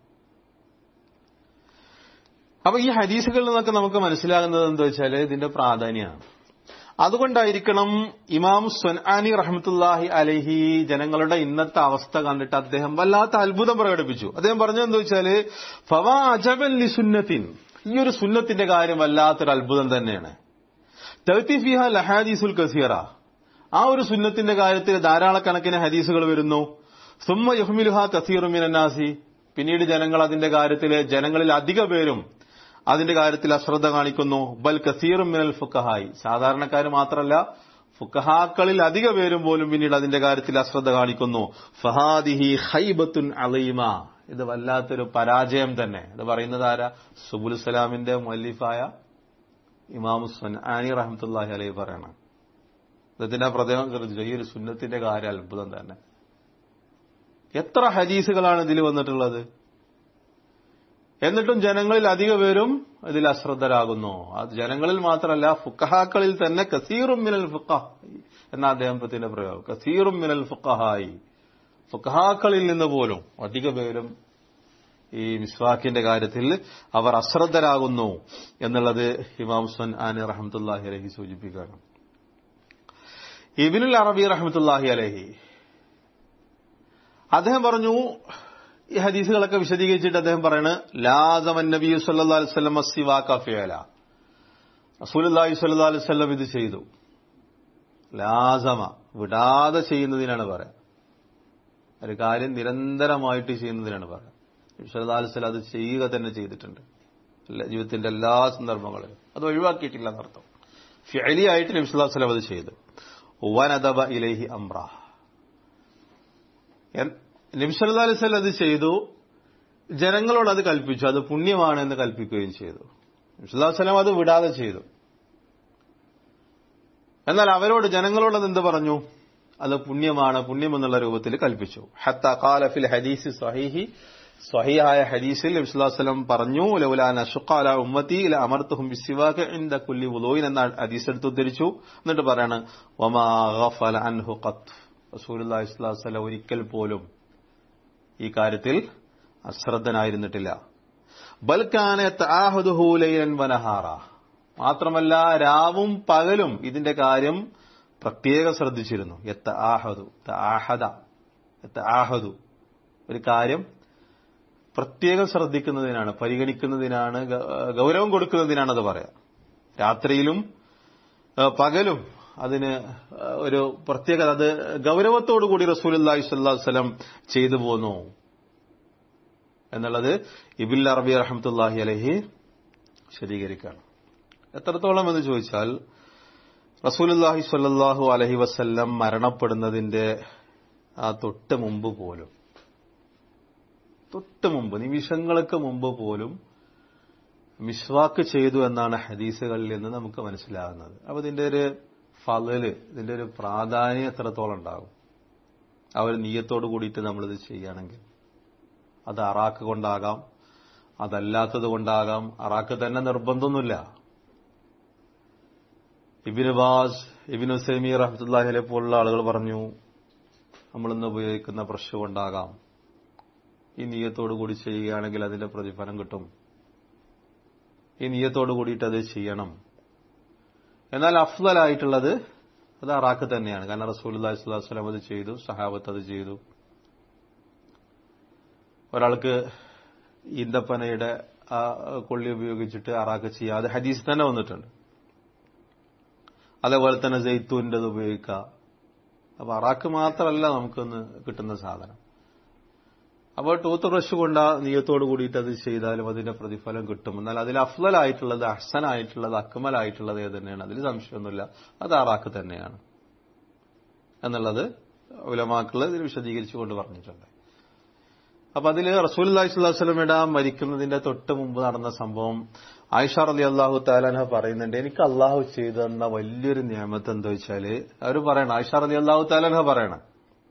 അപ്പൊ ഈ ഹദീസുകളിൽ നിന്നൊക്കെ നമുക്ക് മനസ്സിലാകുന്നത് എന്താ വെച്ചാൽ ഇതിന്റെ പ്രാധാന്യമാണ് അതുകൊണ്ടായിരിക്കണം ഇമാം സ്വൻആനി റഹ്മത്തുല്ലാഹി അലഹി ജനങ്ങളുടെ ഇന്നത്തെ അവസ്ഥ കണ്ടിട്ട് അദ്ദേഹം വല്ലാത്ത അത്ഭുതം പ്രകടിപ്പിച്ചു അദ്ദേഹം പറഞ്ഞത് എന്താ വെച്ചാല് ഫവാ അജബൻ ലി സുന്നത്തിൻ ഈ ഒരു സുന്നത്തിന്റെ കാര്യം വല്ലാത്തൊരു അത്ഭുതം തന്നെയാണ് തൗത്തിഫിഹ ലഹാദീസുൽ കസീറ ആ ഒരു സുന്നത്തിന്റെ കാര്യത്തിൽ ധാരാളക്കണക്കിന് ഹദീസുകൾ വരുന്നു സുമ്മ യഹ്മിലുഹ കസീറുമിനാസി പിന്നീട് ജനങ്ങൾ അതിന്റെ കാര്യത്തിൽ ജനങ്ങളിൽ അധിക പേരും അതിന്റെ കാര്യത്തിൽ അശ്രദ്ധ കാണിക്കുന്നു ബൽ കസീറും മിനൽ ഫുക്കഹായി സാധാരണക്കാർ മാത്രമല്ല ഫുക്കഹാക്കളിൽ അധിക പേരും പോലും പിന്നീട് അതിന്റെ കാര്യത്തിൽ അശ്രദ്ധ കാണിക്കുന്നു ഫഹാദിഹി ഹൈബത്തുൻ അലീമ ഇത് വല്ലാത്തൊരു പരാജയം തന്നെ ഇത് പറയുന്നത് ആരാ സുബുൽ സലാമിന്റെ മല്ലിഫായ ഇമാമു ആനി റഹമത്തുല്ലാഹി അലൈഹി പറയണം ഇദ്ദേഹത്തിന്റെ ആ പ്രത്യേകം ശ്രദ്ധിച്ചു ഈ ഒരു സുന്നത്തിന്റെ കാര്യം അത്ഭുതം തന്നെ എത്ര ഹദീസുകളാണ് ഇതിൽ വന്നിട്ടുള്ളത് എന്നിട്ടും ജനങ്ങളിൽ അധിക പേരും ഇതിൽ അശ്രദ്ധരാകുന്നു അത് ജനങ്ങളിൽ മാത്രമല്ല ഫുക്കഹാക്കളിൽ തന്നെ കസീറും മിനൽ ഫുക്കഹ എന്ന അദ്ദേഹത്തിന്റെ പ്രയോഗം കസീറും മിനൽ ഫുക്കഹായി ഫുക്കഹാക്കളിൽ നിന്ന് പോലും അധിക പേരും ഈ മിസ്വാക്കിന്റെ കാര്യത്തിൽ അവർ അശ്രദ്ധരാകുന്നു എന്നുള്ളത് ഇമാം സുൻ ആനി റഹമത്തുല്ലാഹി അലഹി സൂചിപ്പിക്കുകയാണ് ഇബിനുൽ അറബി റഹമത്തുല്ലാഹി അലഹി അദ്ദേഹം പറഞ്ഞു ഈ ഹദീസുകളൊക്കെ വിശദീകരിച്ചിട്ട് അദ്ദേഹം പറയാണ് ലാസമൻ നബി സല്ലാ അലിസ്ലം സിവാക്കഫിയല റസൂലി സല്ലാ അലിസ്ലം ഇത് ചെയ്തു ലാസമ വിടാതെ ചെയ്യുന്നതിനാണ് പറയാം ഒരു കാര്യം നിരന്തരമായിട്ട് ചെയ്യുന്നതിനാണ് പറയാം സല്ലാ അലിസ്ലം അത് ചെയ്യുക തന്നെ ചെയ്തിട്ടുണ്ട് എല്ലാ- ജീവിതത്തിന്റെ എല്ലാ സന്ദർഭങ്ങളിലും അത് ഒഴിവാക്കിയിട്ടില്ല എന്നർത്ഥം ഫിഅലിയായിട്ട് നബി സല്ലല്ലാഹു അലൈഹി വസല്ലം അത് ചെയ്തു വനദബ ഇലൈഹി അംറ നബി സല്ലല്ലാഹു അലൈഹി വസല്ലം അത് ചെയ്തു ജനങ്ങളോട് അത് കൽപ്പിച്ചു അത് പുണ്യമാണ് എന്ന് കൽപ്പിക്കുകയും ചെയ്തു നബി സല്ലല്ലാഹു അലൈഹി വസല്ലം അത് വിടാതെ ചെയ്തു എന്നാൽ അവരോട് ജനങ്ങളോട് അത് എന്ത് പറഞ്ഞു അത് പുണ്യമാണ് പുണ്യം എന്നുള്ള രൂപത്തിൽ കൽപ്പിച്ചു ഹത്ത ഖാല ഫിൽ ഹദീസ് സ്വഹീഹി സ്വഹിയായ ഹദീസിൽ നബി സല്ലല്ലാഹു അലൈഹി വസല്ലം പറഞ്ഞു ലൗലാ നഷഖാല ഉമ്മത്തി ല അമർത്തുഹും ബിസിവാക ഇൻദ കുല്ലി വുളൂയിൻ എന്ന ഹദീസ് എടുത്ത് ഉദ്ധരിച്ചു എന്നിട്ട് പറയാണ് വമാ ഗഫല അൻഹു ഖത്ത് റസൂലുള്ളാഹി സ്വല്ലല്ലാഹു അലൈഹി വസല്ലം ഒരിക്കൽ പോലും ഈ കാര്യത്തിൽ അശ്രദ്ധനായിരുന്നിട്ടില്ല ബൽക്കാന തആഹുദുഹു ലൈലൻ വനഹാറ മാത്രമല്ല രാവും പകലും ഇതിന്റെ കാര്യം പ്രത്യേകം ശ്രദ്ധിച്ചിരുന്നു എത്ത ആഹദു ആഹദ എത്ത ആഹദു ഒരു കാര്യം പ്രത്യേകം ശ്രദ്ധിക്കുന്നതിനാണ് പരിഗണിക്കുന്നതിനാണ് ഗ- ഗൗരവം കൊടുക്കുന്നതിനാണ് അത് പറയാം രാത്രിയിലും ആ, പകലും അതിന് ആ, ഒരു പ്രത്യേകത അത് ഗൗരവത്തോടു കൂടി റസൂലി സ്വല്ലല്ലാഹു വസല്ലം ചെയ്തു പോന്നു എന്നുള്ളത് ഇബിൽ അറബി റഹമത്തുല്ലാഹി അലഹി ശരീകരിക്കുകയാണ് എത്രത്തോളം എന്ന് ചോദിച്ചാൽ റസൂലുല്ലാഹി സ്വല്ലല്ലാഹു അലഹി വസല്ലം മരണപ്പെടുന്നതിന്റെ ആ തൊട്ട് മുമ്പ് പോലും തൊട്ട് മുമ്പ് നിമിഷങ്ങൾക്ക് മുമ്പ് പോലും മിസ്വാക്ക് ചെയ്തു എന്നാണ് ഹദീസുകളിൽ നിന്ന് നമുക്ക് മനസ്സിലാകുന്നത് അപ്പൊ ഇതിന്റെ ഒരു ഫലല് ഇതിന്റെ ഒരു പ്രാധാന്യം എത്രത്തോളം ഉണ്ടാകും ആ ഒരു നീയത്തോട് കൂടിയിട്ട് നമ്മളിത് ചെയ്യുകയാണെങ്കിൽ അത് അറാക്ക് കൊണ്ടാകാം അതല്ലാത്തത് കൊണ്ടാകാം അറാക്ക് തന്നെ നിർബന്ധമൊന്നുമില്ല ഇബിന് ബാസ് ഇബിന് സെമി റഹ്മത്തുല്ലാഹിലെ പോലുള്ള ആളുകൾ പറഞ്ഞു നമ്മളിന്ന് ഉപയോഗിക്കുന്ന ബ്രഷ് കൊണ്ടാകാം ഈ നീയത്തോടു കൂടി ചെയ്യുകയാണെങ്കിൽ അതിന്റെ പ്രതിഫലം കിട്ടും ഈ നീയത്തോടു കൂടിയിട്ട് അത് ചെയ്യണം എന്നാൽ അഫ്ദലായിട്ടുള്ളത് അത് അറാക്ക് തന്നെയാണ് കാരണം റസൂൽ അള്ളാഹിസ്ലാം അത് ചെയ്തു സഹാബത്ത് അത് ചെയ്തു ഒരാൾക്ക് ഈന്തപ്പനയുടെ ആ കൊള്ളി ഉപയോഗിച്ചിട്ട് അറാക്ക് ചെയ്യാതെ ഹദീസ് തന്നെ വന്നിട്ടുണ്ട് അതേപോലെ തന്നെ ജെയ്ത്തൂൻ്റെത് ഉപയോഗിക്കുക അപ്പൊ അറാക്ക് മാത്രമല്ല നമുക്കൊന്ന് കിട്ടുന്ന സാധനം അപ്പോൾ ടൂത്ത് ബ്രഷ് കൊണ്ട് ആ നീയത്തോട് കൂടിയിട്ട് അത് ചെയ്താലും അതിന്റെ പ്രതിഫലം കിട്ടും എന്നാൽ അതിൽ അഫ്ലലായിട്ടുള്ളത് അഹ്സനായിട്ടുള്ളത് അക്മലായിട്ടുള്ളത് ഏത് തന്നെയാണ് അതിൽ സംശയമൊന്നുമില്ല അത് അറാക്ക് തന്നെയാണ് എന്നുള്ളത് ഉലമാക്കൾ ഇതിൽ വിശദീകരിച്ചുകൊണ്ട് പറഞ്ഞിട്ടുണ്ട് അപ്പൊ അതിൽ റസൂൽ അള്ളാഹിസ്വല്ലാസ്ലമിട മരിക്കുന്നതിന്റെ തൊട്ട് മുമ്പ് നടന്ന സംഭവം ആയിഷ റലി അള്ളാഹു താലാന പറയുന്നുണ്ട് എനിക്ക് അള്ളാഹു ചെയ്തു തന്ന വലിയൊരു നിയമത്ത് എന്താ വെച്ചാല് അവർ പറയണം ആയിഷ റലി അള്ളാഹു താലാന പറയണം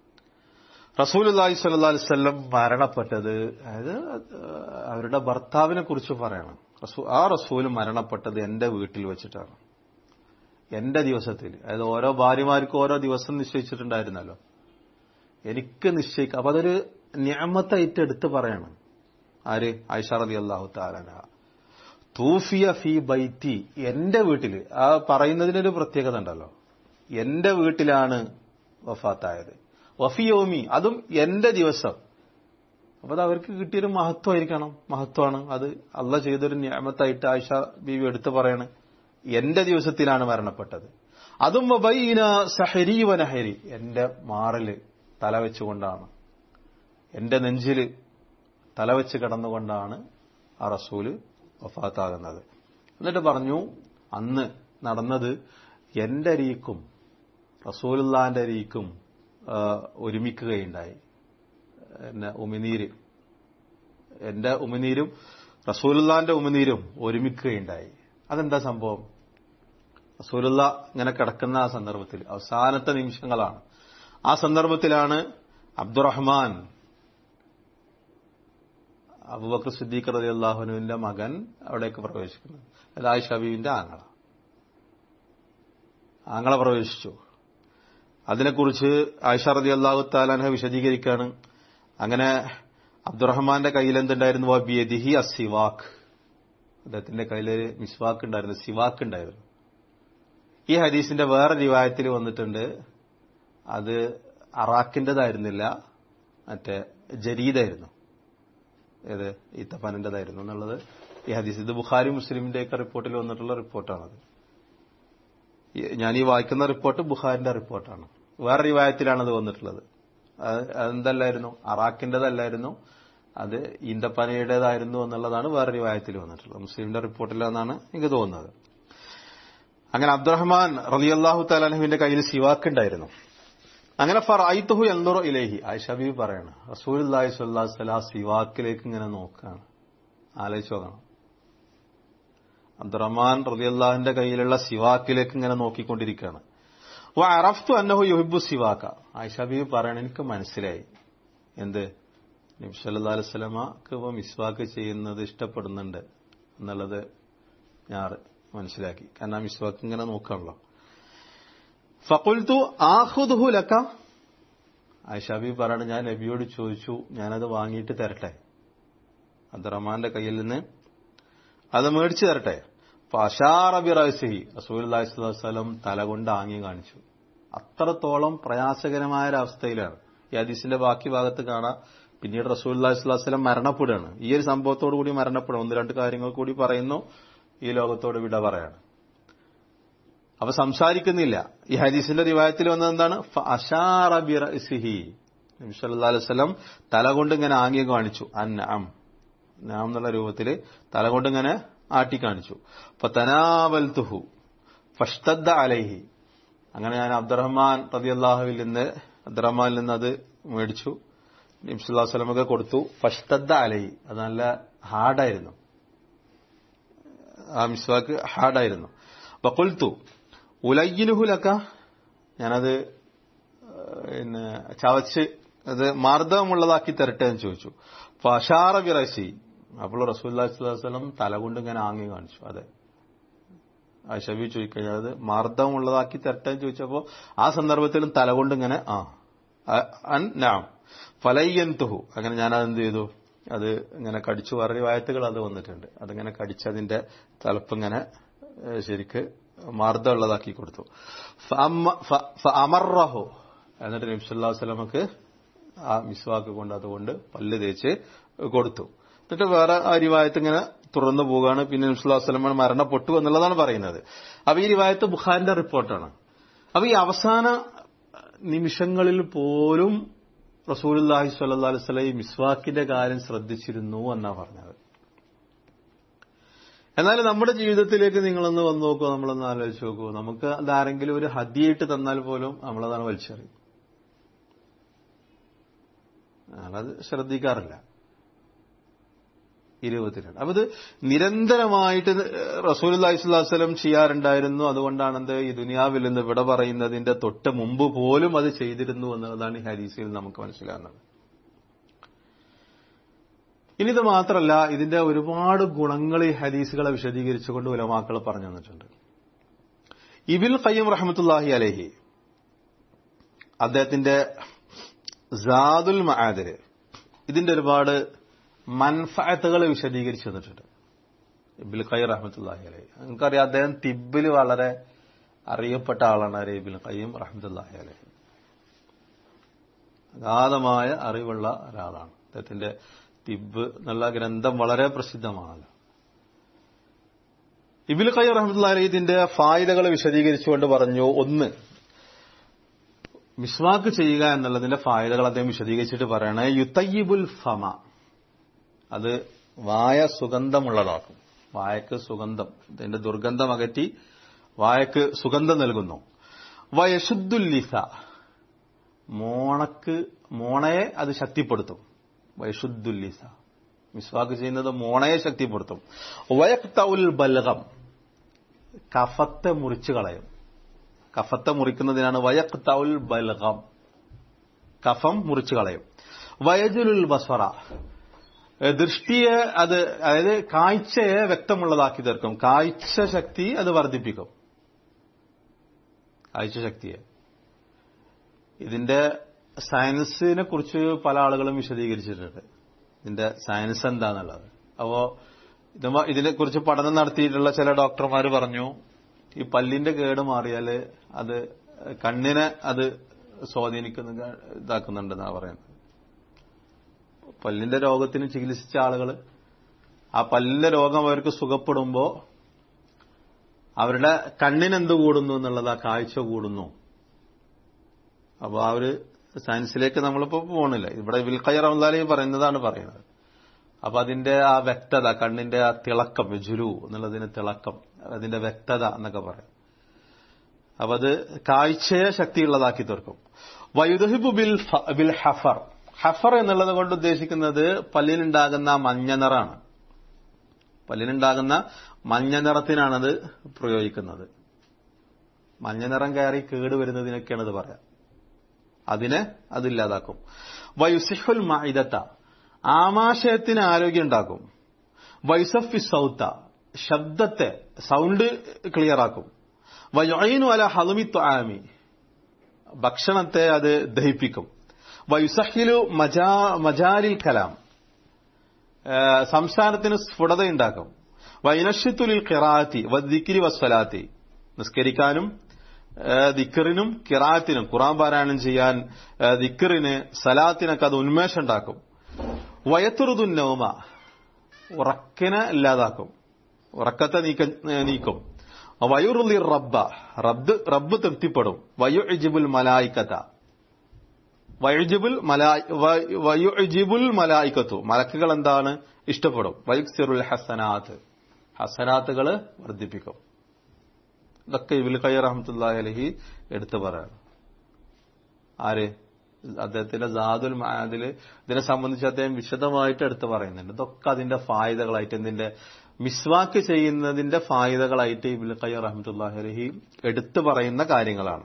റസൂൽ അള്ളാഹി സ്വല്ലാ വല്ലം മരണപ്പെട്ടത് അതായത് അവരുടെ ഭർത്താവിനെ കുറിച്ച് പറയണം ആ റസൂൽ മരണപ്പെട്ടത് എന്റെ വീട്ടിൽ വെച്ചിട്ടാണ് എന്റെ ദിവസത്തിൽ അതായത് ഓരോ ഭാര്യമാർക്കും ഓരോ ദിവസം നിശ്ചയിച്ചിട്ടുണ്ടായിരുന്നല്ലോ എനിക്ക് നിശ്ചയിക്കാം അപ്പൊ അതൊരു ഞാമത്തായിട്ട് എടുത്ത് പറയണം ആര് ആയിഷ റലി അള്ളാഹു താലന തൂഫിയ ഫി ബൈത്തി എന്റെ വീട്ടിൽ ആ പറയുന്നതിനൊരു പ്രത്യേകത ഉണ്ടല്ലോ എന്റെ വീട്ടിലാണ് വഫാത്തായത് വഫിയോമി അതും എന്റെ ദിവസം അപ്പൊ അത് അവർക്ക് കിട്ടിയൊരു മഹത്വമായിരിക്കണം മഹത്വമാണ് അത് അല്ല ചെയ്തൊരു ഞാമത്തായിട്ട് ആയിഷ ബീവി എടുത്തു പറയണ് എന്റെ ദിവസത്തിലാണ് മരണപ്പെട്ടത് അതും വബൈന സഹരി വനഹരി എന്റെ മാറില് തല വെച്ചുകൊണ്ടാണ് എന്റെ നെഞ്ചില് തലവെച്ച് കിടന്നുകൊണ്ടാണ് ആ റസൂല് വഫാത്താകുന്നത് എന്നിട്ട് പറഞ്ഞു അന്ന് നടന്നത് എന്റെ രീക്കും റസൂലുള്ളാന്റെ രീക്കും ഒരുമിക്കുകയുണ്ടായി എന്നെ ഉമിനീര് എന്റെ ഉമിനീരും റസൂലുള്ളാന്റെ ഉമിനീരും ഒരുമിക്കുകയുണ്ടായി അതെന്താ സംഭവം റസൂലുള്ള ഇങ്ങനെ കിടക്കുന്ന ആ സന്ദർഭത്തിൽ അവസാനത്തെ നിമിഷങ്ങളാണ് ആ സന്ദർഭത്തിലാണ് അബ്ദുറഹ്മാൻ അബുബക്കർ സിദ്ദീഖ് റതി അള്ളാഹുനുവിന്റെ മകൻ അവിടേക്ക് പ്രവേശിക്കുന്നത് അത് ആയിഷ ബീവിന്റെ ആങ്ങള ആങ്ങള പ്രവേശിച്ചു അതിനെക്കുറിച്ച് ആയിഷ റതി അള്ളാഹു താലാൻഹ വിശദീകരിക്കുകയാണ് അങ്ങനെ അബ്ദുറഹ്മാന്റെ കയ്യിൽ എന്തുണ്ടായിരുന്നു വബിയദിഹി അസിവാഖ് അദ്ദേഹത്തിന്റെ കയ്യിലൊരു മിസ്വാക്ക് ഉണ്ടായിരുന്നു സിവാക്ക് ഉണ്ടായിരുന്നു ഈ ഹദീസിന്റെ വേറെ റിവായത്തിൽ വന്നിട്ടുണ്ട് അത് അറാക്കിന്റേതായിരുന്നില്ല മറ്റേ ജരീദായിരുന്നു ഏത് ഈത്തപ്പനന്റേതായിരുന്നു എന്നുള്ളത് ഈ ഹദീസ് ഇത് ബുഖാരി മുസ്ലിമിന്റെ ഒക്കെ റിപ്പോർട്ടിൽ വന്നിട്ടുള്ള റിപ്പോർട്ടാണത് ഞാൻ ഈ വായിക്കുന്ന റിപ്പോർട്ട് ബുഖാരിന്റെ റിപ്പോർട്ടാണ് വേറെ റിവായത്തിലാണ് അത് വന്നിട്ടുള്ളത് അതെന്തല്ലായിരുന്നു അറാക്കിന്റേതല്ലായിരുന്നു അത് ഈന്തപ്പനയുടേതായിരുന്നു എന്നുള്ളതാണ് വേറെ റിവായത്തിൽ വന്നിട്ടുള്ളത് മുസ്ലിമിന്റെ റിപ്പോർട്ടിലാണെന്നാണ് എനിക്ക് തോന്നുന്നത് അങ്ങനെ അബ്ദുറഹ്മാൻ റലിയല്ലാഹു താലാഹുവിന്റെ കയ്യിൽ സിവാക്ക് ഉണ്ടായിരുന്നു അങ്ങനെ ഫറൈത്തുഹു എന്തോറോ ഇലേഹി ആയിഷബി പറയണം റസൂൽ അള്ളാഹി സ്വല്ലാ സ്വലാ സിവാക്കിലേക്ക് ഇങ്ങനെ നോക്കുകയാണ് ആലോചിച്ച് നോക്കണം അബ്ദുറഹ്മാൻ റലിയല്ലാഹിന്റെ കയ്യിലുള്ള സിവാക്കിലേക്ക് ഇങ്ങനെ നോക്കിക്കൊണ്ടിരിക്കുകയാണ് ഓ അറഫ്തു അന്നഹു യുഹിബു സിവാക്ക ആയിഷബി പറയണ എനിക്ക് മനസ്സിലായി എന്ത് നബ്സല്ലാ അലൈവലമക്ക് ഇപ്പൊ മിസ്വാക്ക് ചെയ്യുന്നത് ഇഷ്ടപ്പെടുന്നുണ്ട് എന്നുള്ളത് ഞാൻ മനസ്സിലാക്കി കാരണം ആ മിസ്വാക്ക് ഇങ്ങനെ നോക്കാണല്ലോ ഫക്കുൽത്തു ആഹുദുഹു ലക്ക ആയിഷാബി പറയണ ഞാൻ നബിയോട് ചോദിച്ചു ഞാനത് വാങ്ങിയിട്ട് തരട്ടെ അബ്ദുറഹ്മാന്റെ കയ്യിൽ നിന്ന് അത് മേടിച്ചു തരട്ടെ അഷാറബി റഹ്സഹി റസൂൽസ്ലം തലകൊണ്ട് ആംഗ്യം കാണിച്ചു അത്രത്തോളം പ്രയാസകരമായ ഒരവസ്ഥയിലാണ് ഈ ഹദീസിന്റെ ബാക്കി ഭാഗത്ത് കാണാം പിന്നീട് റസൂൽ അള്ളാഹിസ്ലാസ്ലം മരണപ്പെടുകയാണ് ഈ ഒരു സംഭവത്തോടു കൂടി മരണപ്പെടും ഒന്ന് രണ്ട് കാര്യങ്ങൾ കൂടി പറയുന്നു ഈ ലോകത്തോട് വിട പറയാണ് അപ്പൊ സംസാരിക്കുന്നില്ല ഈ ഹദീസിന്റെ റിവായത്തിൽ വന്നത് എന്താണ് അഷാറബിറഹി നബിസ്വല്ലാ അലൈവല്ലം തല കൊണ്ട് ഇങ്ങനെ ആംഗ്യം കാണിച്ചു അന്നാം നാം എന്നുള്ള രൂപത്തിൽ തല കൊണ്ട് ഇങ്ങനെ ആട്ടി കാണിച്ചു അപ്പൊ തനാവൽ തുഹു ഫഷ്തദ്ദ അലൈഹി അങ്ങനെ ഞാൻ അബ്ദുറഹ്മാൻ റബി അള്ളാഹുവിൽ നിന്ന് അബ്ദുറഹ്മാനിൽ നിന്ന് അത് മേടിച്ചു നിംസുല്ലാ സ്വലമൊക്കെ കൊടുത്തു ഫഷ്തദ്ദ അലൈഹി അത് നല്ല ഹാർഡായിരുന്നു ആ മിസ്വാക്ക് ഹാർഡായിരുന്നു അപ്പൊ കൊൽത്തു ഉലയ്യനുഹുലക്ക ഞാനത് പിന്നെ ചവച്ച് അത് മാർദ്ദവമുള്ളതാക്കി തരട്ടെ എന്ന് ചോദിച്ചു ഫഷാറ വിറശി അപ്പോൾ റസൂല്ലാസ്ലം തലകൊണ്ട് ഇങ്ങനെ ആങ്ങി കാണിച്ചു അതെ ഷബി ചോദിക്കഴിഞ്ഞാൽ അത് മാർദ്ദവമുള്ളതാക്കി തരട്ടെ എന്ന് ചോദിച്ചപ്പോൾ ആ സന്ദർഭത്തിലും തലകൊണ്ട് ഇങ്ങനെ ആ അൻ നാം ഫലയ്യന്തുഹു അങ്ങനെ ഞാൻ അതെന്ത് ചെയ്തു അത് ഇങ്ങനെ കടിച്ചു വേറെ റിവായത്തുകൾ അത് വന്നിട്ടുണ്ട് അതിങ്ങനെ കടിച്ചതിന്റെ തലപ്പിങ്ങനെ ഏഹ്, ശരിക്ക് മാർദ്ദമുള്ളതാക്കി കൊടുത്തു ഫഅമ്മ- ഫ- ഫഅമറഹു എന്നിട്ട് നബി സല്ലല്ലാഹു അലൈഹി വസല്ലമക്ക് ആ മിസ്വാക്ക് കൊണ്ട് അതുകൊണ്ട് പല്ല് തേച്ച് കൊടുത്തു എന്നിട്ട് വേറെ ആ റിവായത്ത് ഇങ്ങനെ തുറന്നു പോവുകയാണ് പിന്നെ നബി സല്ലല്ലാഹു അലൈഹി വസല്ലമ മരണപ്പെട്ടു എന്നുള്ളതാണ് പറയുന്നത് അപ്പൊ ഈ റിവായത്ത് ബുഖാരിന്റെ റിപ്പോർട്ടാണ് അപ്പൊ ഈ അവസാന നിമിഷങ്ങളിൽ പോലും റസൂലുള്ളാഹി സ്വല്ലല്ലാഹു അലൈഹി വസല്ലം ഈ മിസ്വാക്കിന്റെ കാര്യം ശ്രദ്ധിച്ചിരുന്നു എന്നാ പറഞ്ഞത് എന്നാൽ നമ്മുടെ ജീവിതത്തിലേക്ക് നിങ്ങളൊന്ന് വന്നു നോക്കൂ നമ്മളൊന്ന് ആലോചിച്ച് നോക്കൂ നമുക്ക് അതാരെങ്കിലും ഒരു ഹദിയായിട്ട് തന്നാൽ പോലും നമ്മളതാണ് വലിച്ചെറിയും ഞങ്ങളത് ശ്രദ്ധിക്കാറില്ല ഇരുപത്തിരണ്ട് അപ്പൊ ഇത് നിരന്തരമായിട്ട് റസൂൽ അലൈഹിസ്വലം ചെയ്യാറുണ്ടായിരുന്നു അതുകൊണ്ടാണ് എന്ത് ഈ ദുനിയാവിൽ നിന്ന് വിട പറയുന്നതിന്റെ തൊട്ട് മുമ്പ് പോലും അത് ചെയ്തിരുന്നു എന്നുള്ളതാണ് ഈ ഹരീസിൽ നമുക്ക് മനസ്സിലാകുന്നത് ഇനി ഇത് മാത്രമല്ല ഇതിന്റെ ഒരുപാട് ഗുണങ്ങൾ ഈ ഹദീസുകളെ വിശദീകരിച്ചുകൊണ്ട് ഉലമാക്കൾ പറഞ്ഞു തന്നിട്ടുണ്ട് ഇബിൽ ഖയ്യം റഹമത്തുല്ലാഹി അലഹി അദ്ദേഹത്തിന്റെ സാദുൽ മഹാദിര് ഇതിന്റെ ഒരുപാട് മൻഫഅത്തുകൾ വിശദീകരിച്ചു തന്നിട്ടുണ്ട് ഇബിൽ ഖയ്യം റഹമത്തുല്ലാഹി അലഹി നമുക്കറിയാം അദ്ദേഹം തിബിൽ വളരെ അറിയപ്പെട്ട ആളാണ് ആര് ഇബിൽ ഖയ്യം റഹമത്തുല്ലാഹി അലഹി അഗാധമായ അറിവുള്ള ഒരാളാണ് അദ്ദേഹത്തിന്റെ തിബ് എന്നുള്ള ഗ്രന്ഥം വളരെ പ്രസിദ്ധമാണല്ലോ ഇബിൽ ഖയ്യം റഹ്മത്തുള്ളാഹി ഇതിന്റെ ഫായിദകൾ വിശദീകരിച്ചുകൊണ്ട് പറഞ്ഞു ഒന്ന് മിസ്വാക്ക് ചെയ്യുക എന്നുള്ളതിന്റെ ഫായിദകൾ അദ്ദേഹം വിശദീകരിച്ചിട്ട് പറയണേ യുത്തയ്യിബുൽ ഫമ അത് വായ സുഗന്ധമുള്ളതാക്കും വായക്ക് സുഗന്ധം ഇതിന്റെ ദുർഗന്ധം അകറ്റി വായക്ക് സുഗന്ധം നൽകുന്നു വയശുദ്ദുല്ലിസ മോണക്ക് മോണയെ അത് ശക്തിപ്പെടുത്തും വയശുദ്ദുല്ലിസ മിസ്വാക്ക് ചെയ്യുന്നത് മോണയെ ശക്തിപ്പെടുത്തും വയക്തൗൽ ബൽഗം കഫത്തെ മുറിച്ചു കളയും കഫത്തെ മുറിക്കുന്നതിനാണ് വയക്തൗൽ ബൽഗം കഫം മുറിച്ചു കളയും വയജുലുൽ ബസ്വറ ഏഹ് ദൃഷ്ടിയെ അത് അതായത് കാഴ്ചയെ വ്യക്തമുള്ളതാക്കി തീർക്കും കാഴ്ച ശക്തി അത് വർദ്ധിപ്പിക്കും കാഴ്ച ശക്തിയെ ഇതിന്റെ സയൻസിനെ കുറിച്ച് പല ആളുകളും വിശദീകരിച്ചിട്ടുണ്ട് ഇതിന്റെ സയൻസ് എന്താന്നുള്ളത് അപ്പോ ഇത് ഇതിനെ കുറിച്ച് പഠനം നടത്തിയിട്ടുള്ള ചില ഡോക്ടർമാർ പറഞ്ഞു ഈ പല്ലിന്റെ കേട് മാറിയാല് അത് കണ്ണിനെ അത് സ്വാധീനിക്കുന്ന ഇതാക്കുന്നുണ്ടെന്നാണ് പറയുന്നത് പല്ലിന്റെ രോഗത്തിന് ചികിത്സിച്ച ആളുകൾ ആ പല്ലിന്റെ രോഗം അവർക്ക് സുഖപ്പെടുമ്പോ അവരുടെ കണ്ണിനെന്ത് കൂടുന്നു എന്നുള്ളത് ആ കാഴ്ച കൂടുന്നു അപ്പൊ ആ ഒരു സയൻസിലേക്ക് നമ്മളിപ്പോ പോണില്ല ഇവിടെ വിൽഖയർ റഹ്ലാലി പറയുന്നതാണ് പറയുന്നത് അപ്പൊ അതിന്റെ ആ വ്യക്തത കണ്ണിന്റെ ആ തിളക്കം ജുലു എന്നുള്ളതിന് തിളക്കം അതിന്റെ വ്യക്തത എന്നൊക്കെ പറയും അപ്പൊ അത് കാഴ്ചയെ ശക്തിയുള്ളതാക്കി തീർക്കും വയുദഹിബു ബിൽ ഫ- ബിൽ ഹഫർ ഹഫർ എന്നുള്ളത് കൊണ്ട് ഉദ്ദേശിക്കുന്നത് പല്ലിനുണ്ടാകുന്ന മഞ്ഞ നിറാണ് പല്ലിനുണ്ടാകുന്ന മഞ്ഞ നിറത്തിനാണത് പ്രയോഗിക്കുന്നത് മഞ്ഞ നിറം കയറി കേട് വരുന്നതിനൊക്കെയാണ് ഇത് പറയാം അതിനെ അതില്ലാതാക്കും വയുസിഫുൽ മൈദത്ത ആമാശയത്തിന് ആരോഗ്യം ഉണ്ടാക്കും വൈസഫി സൗത്ത ശബ്ദത്തെ സൗണ്ട് ക്ലിയർ ആക്കും വയൊയിനു അല ഹലുമിത്വ ആമി ഭക്ഷണത്തെ അത് ദഹിപ്പിക്കും വയുസഹിലു മജാ മജാലിൽ കലാം ഏഹ് സംസാരത്തിന് സ്ഫുടതയുണ്ടാക്കും വൈനഷ്യത്തുലിൽ കിറാത്തി വദിക്കിരി വസ്വലാത്തി നിസ്കരിക്കാനും ഏഹ് ദിക്കറിനും കിറാത്തിനും ഖുറാൻ പാരായണം ചെയ്യാൻ ഏഹ് ദിക്കറിന് സലാത്തിനൊക്കെ അത് ഉന്മേഷം ഉണ്ടാക്കും വയത്തുറുതുന്നവുമ ഉറക്കിനെ ഇല്ലാതാക്കും ഉറക്കത്തെ നീക്ക നീക്കും വയുറുലി റബ്ബ റബ്ബ് റബ്ബ് തൃപ്തിപ്പെടും വയു ഇജിബുൽ മലായിക്കത്ത വയുജിബുൽ മലായി വയുജിബുൽ മലായിക്കത്തു മലക്കുകൾ എന്താണ് ഇഷ്ടപ്പെടും വയുക്സിറുൽ ഹസനാത്ത് ഹസനാത്തുകൾ വർദ്ധിപ്പിക്കും ഇതൊക്കെ ഇബിൽ ഖയ്യർ റഹ്മത്തുല്ലാഹി അലഹി എടുത്തു പറയണം ആര് അദ്ദേഹത്തിന്റെ ജാദുൽ മഹാദില് ഇതിനെ സംബന്ധിച്ച് അദ്ദേഹം വിശദമായിട്ട് എടുത്തു പറയുന്നുണ്ട് ഇതൊക്കെ അതിന്റെ ഫായുതകളായിട്ട് ഇതിന്റെ മിസ്വാക്ക് ചെയ്യുന്നതിന്റെ ഫായുതകളായിട്ട് ഇബിൽ ഖയ്യർ റഹ്മത്തുല്ലാഹി അലഹി എടുത്തു പറയുന്ന കാര്യങ്ങളാണ്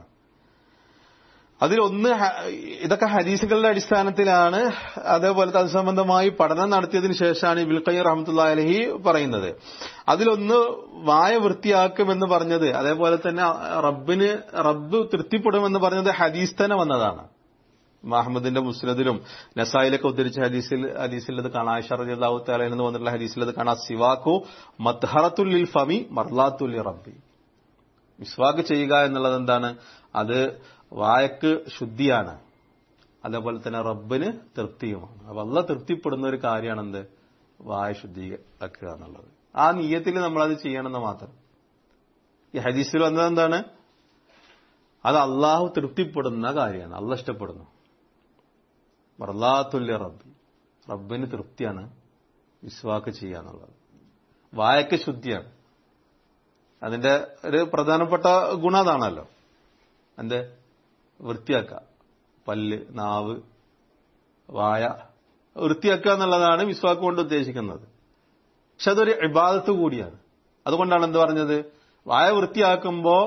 അതിലൊന്ന് ഹ- ഇതൊക്കെ ഹദീസുകളുടെ അടിസ്ഥാനത്തിലാണ് അതേപോലെ അത് സംബന്ധമായി പഠനം നടത്തിയതിനു ശേഷമാണ് ഇബിൽ ഖയ്യർ റഹ്മത്തുള്ള അലഹി പറയുന്നത് അതിലൊന്ന് വായ വൃത്തിയാക്കുമെന്ന് പറഞ്ഞത് അതേപോലെ തന്നെ റബ്ബിന് റബ്ബ് തൃപ്തിപ്പെടുമെന്ന് പറഞ്ഞത് ഹദീസ് തന്നെ വന്നതാണ് മഹമ്മദിന്റെ മുസ്ലിദിലും നസായിലൊക്കെ ഉദ്ധരിച്ച ഹദീസിൽ ഹദീസിൽ അത് കാണാം ആയിഷ റളിയല്ലാഹു തആല എന്ന് വന്നിട്ടുള്ള ഹദീസിൽ അത് കാണാം സിവാക്കു മത്ഹറത്തുൽ ലിൽ ഫമി മർലാത്തുൽ ലി റബ്ബി മിസ്വാക്ക് ചെയ്യുക എന്നുള്ളത് എന്താണ് അത് വായക്ക് ശുദ്ധിയാണ് അതേപോലെ തന്നെ റബ്ബിന് തൃപ്തിയുമാണ് അപ്പൊ അല്ല തൃപ്തിപ്പെടുന്ന ഒരു കാര്യമാണ് എന്ത് വായ ശുദ്ധിയാക്കുക എന്നുള്ളത് ആ നീയത്തിൽ നമ്മളത് ചെയ്യണമെന്ന് മാത്രം ഈ ഹദീസിൽ വന്നത് എന്താണ് അത് അള്ളാഹു തൃപ്തിപ്പെടുന്ന കാര്യമാണ് അല്ല ഇഷ്ടപ്പെടുന്നു മർലാത്തുല്യ റബ്ബി റബ്ബിന് തൃപ്തിയാണ് വിശ്വാക്ക് ചെയ്യുക എന്നുള്ളത് വായക്ക് ശുദ്ധിയാണ് അതിന്റെ ഒരു പ്രധാനപ്പെട്ട ഗുണം അതാണല്ലോ എന്ത് വൃത്തിയാക്കുക പല്ല് നാവ് വായ വൃത്തിയാക്കുക എന്നുള്ളതാണ് വിശ്വാക്ക് കൊണ്ട് ഉദ്ദേശിക്കുന്നത് പക്ഷെ അതൊരു ഇബാദത്ത് കൂടിയാണ് അതുകൊണ്ടാണ് എന്ത് പറഞ്ഞത് വായ വൃത്തിയാക്കുമ്പോ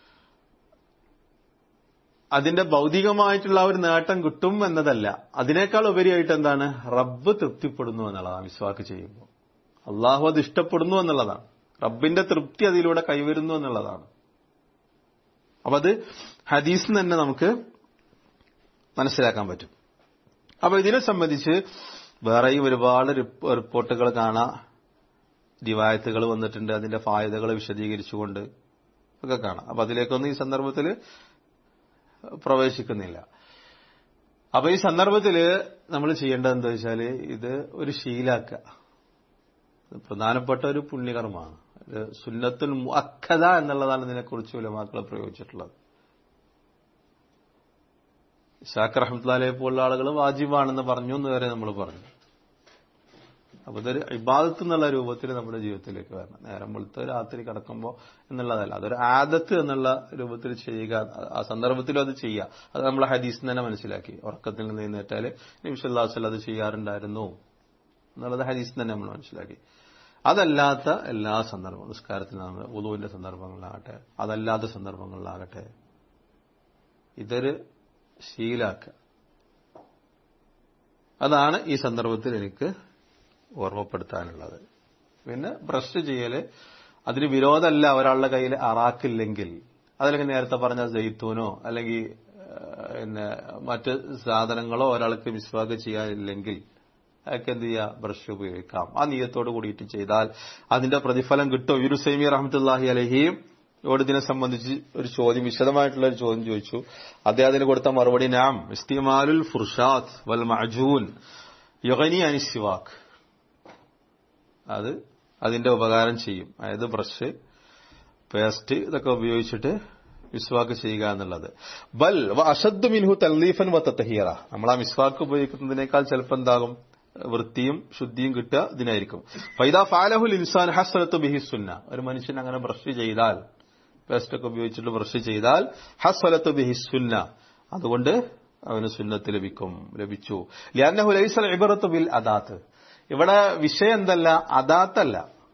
അതിന്റെ ഭൗതികമായിട്ടുള്ള ഒരു നേട്ടം കിട്ടും എന്നതല്ല അതിനേക്കാൾ ഉപരിയായിട്ട് എന്താണ് റബ്ബ് തൃപ്തിപ്പെടുന്നു എന്നുള്ളതാണ് വിശ്വാക്ക് ചെയ്യുമ്പോൾ അള്ളാഹു അത് ഇഷ്ടപ്പെടുന്നു എന്നുള്ളതാണ് റബ്ബിന്റെ തൃപ്തി അതിലൂടെ കൈവരുന്നു എന്നുള്ളതാണ് അപ്പൊ അത് ഹദീസ് തന്നെ നമുക്ക് മനസ്സിലാക്കാൻ പറ്റും അപ്പൊ ഇതിനെ സംബന്ധിച്ച് വേറെയും ഒരുപാട് റിപ്പോർട്ടുകൾ കാണാം റിവായത്തുകൾ വന്നിട്ടുണ്ട് അതിന്റെ ഫായതകൾ വിശദീകരിച്ചുകൊണ്ട് ഒക്കെ കാണാം അപ്പൊ അതിലേക്കൊന്നും ഈ സന്ദർഭത്തിൽ പ്രവേശിക്കുന്നില്ല അപ്പൊ ഈ സന്ദർഭത്തിൽ നമ്മൾ ചെയ്യേണ്ടത് എന്താ വെച്ചാൽ ഇത് ഒരു ശീലാക്കുക പ്രധാനപ്പെട്ട ഒരു പുണ്യകർമ്മമാണ് സുന്നത്തുൽ മുഅക്കദ എന്നുള്ളതാണ് ഇതിനെക്കുറിച്ച് ഉലമാക്കൾ പ്രയോഗിച്ചിട്ടുള്ളത് ഷാഖ് റഹ്മത്തുല്ലാലെ പോലുള്ള ആളുകൾ വാജിബാണെന്ന് പറഞ്ഞു എന്ന് വരെ നമ്മൾ പറഞ്ഞു അപ്പൊ ഇതൊരു ഇബാദത്ത് എന്നുള്ള രൂപത്തിൽ നമ്മുടെ ജീവിതത്തിലേക്ക് വരണം നേരം വെളുത്ത് രാത്രി കിടക്കുമ്പോൾ എന്നുള്ളതല്ല അതൊരു ആദത്ത് എന്നുള്ള രൂപത്തിൽ ചെയ്യുക ആ സന്ദർഭത്തിലും അത് ചെയ്യുക അത് നമ്മൾ ഹദീസ് തന്നെ മനസ്സിലാക്കി ഉറക്കത്തിൽ നിന്ന് എഴുന്നേറ്റാല് നിമിഷല്ലാസൽ അത് ചെയ്യാറുണ്ടായിരുന്നു എന്നുള്ളത് ഹദീസ് തന്നെ നമ്മൾ മനസ്സിലാക്കി അതല്ലാത്ത എല്ലാ സന്ദർഭങ്ങളും നിസ്കാരത്തിൽ നമ്മൾ ഉദുവിന്റെ സന്ദർഭങ്ങളിലാകട്ടെ അതല്ലാത്ത സന്ദർഭങ്ങളിലാകട്ടെ ഇതൊരു ശീലാക്കുക അതാണ് ഈ സന്ദർഭത്തിൽ എനിക്ക് ഓർമ്മപ്പെടുത്താനുള്ളത് പിന്നെ ബ്രഷ് ചെയ്യല് അതിന് വിരോധമല്ല ഒരാളുടെ കയ്യിൽ അറാക്കില്ലെങ്കിൽ അതല്ലെങ്കിൽ നേരത്തെ പറഞ്ഞ ജെയ്ത്തൂനോ അല്ലെങ്കിൽ പിന്നെ മറ്റ് സാധനങ്ങളോ ഒരാൾക്ക് മിസ്വാഗ് ചെയ്യാനില്ലെങ്കിൽ അയാൾക്ക് എന്ത് ചെയ്യുക ബ്രഷ് ഉപയോഗിക്കാം ആ നീയത്തോട് കൂടിയിട്ട് ചെയ്താൽ അതിന്റെ പ്രതിഫലം കിട്ടും യുരു സൈമി റഹമത്തുല്ലാഹി അലഹിയും യോട് ഇതിനെ സംബന്ധിച്ച് ഒരു ചോദ്യം വിശദമായിട്ടുള്ള ഒരു ചോദ്യം ചോദിച്ചു അദ്ദേഹത്തിന് കൊടുത്ത മറുപടി നാം ഇസ്തിമാലുൽ ഫുർഷാത്ത് വൽ മഅജൂൻ യുഗനി അനിശിവാഖ് അത് അതിന്റെ ഉപകാരം ചെയ്യും അതായത് ബ്രഷ് പേസ്റ്റ് ഇതൊക്കെ ഉപയോഗിച്ചിട്ട് മിസ്വാക്ക് ചെയ്യുക എന്നുള്ളത് ബൽ അഷദ് മിൻഹു തല്ലീഫൻ വത്ത തഹിയറ നമ്മൾ ആ മിസ്വാക്ക് ഉപയോഗിക്കുന്നതിനേക്കാൾ ചിലപ്പോൾ എന്താകും വൃത്തിയും ശുദ്ധിയും കിട്ടുക ഇതിനായിരിക്കും ഫൈദ ഫാലഹുൽ ഇൻസാൻ ഹസ്സലത്ത് ബിഹി സുന്ന ഒരു മനുഷ്യൻ അങ്ങനെ ബ്രഷ് ചെയ്താൽ പേസ്റ്റ് ഒക്കെ ഉപയോഗിച്ചിട്ട് ബ്രഷ് ചെയ്താൽ ഹസ്സലത്ത് ബിഹി സുന്ന അതുകൊണ്ട് അവന് സുന്നത്ത് ലഭിക്കും ലഭിച്ചു ലിയാന്നഹു ലൈസൽ ഇബറത്ത് ബിൽ അദാത്ത് ഇവിടെ വിഷയം എന്തല്ല അദാത്തല്ല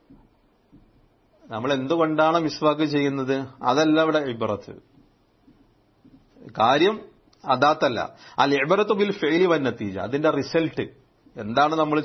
നമ്മൾ എന്തുകൊണ്ടാണ് മിസ്വാക്ക് ചെയ്യുന്നത് അതല്ല ഇവിടെ ഇബറത്ത് കാര്യം അദാത്തല്ല അൽ ഇബറത്ത് ബിൽ ഫെയിലി വന്നത്തീജ അതിന്റെ റിസൾട്ട് എന്താണ് നമ്മൾ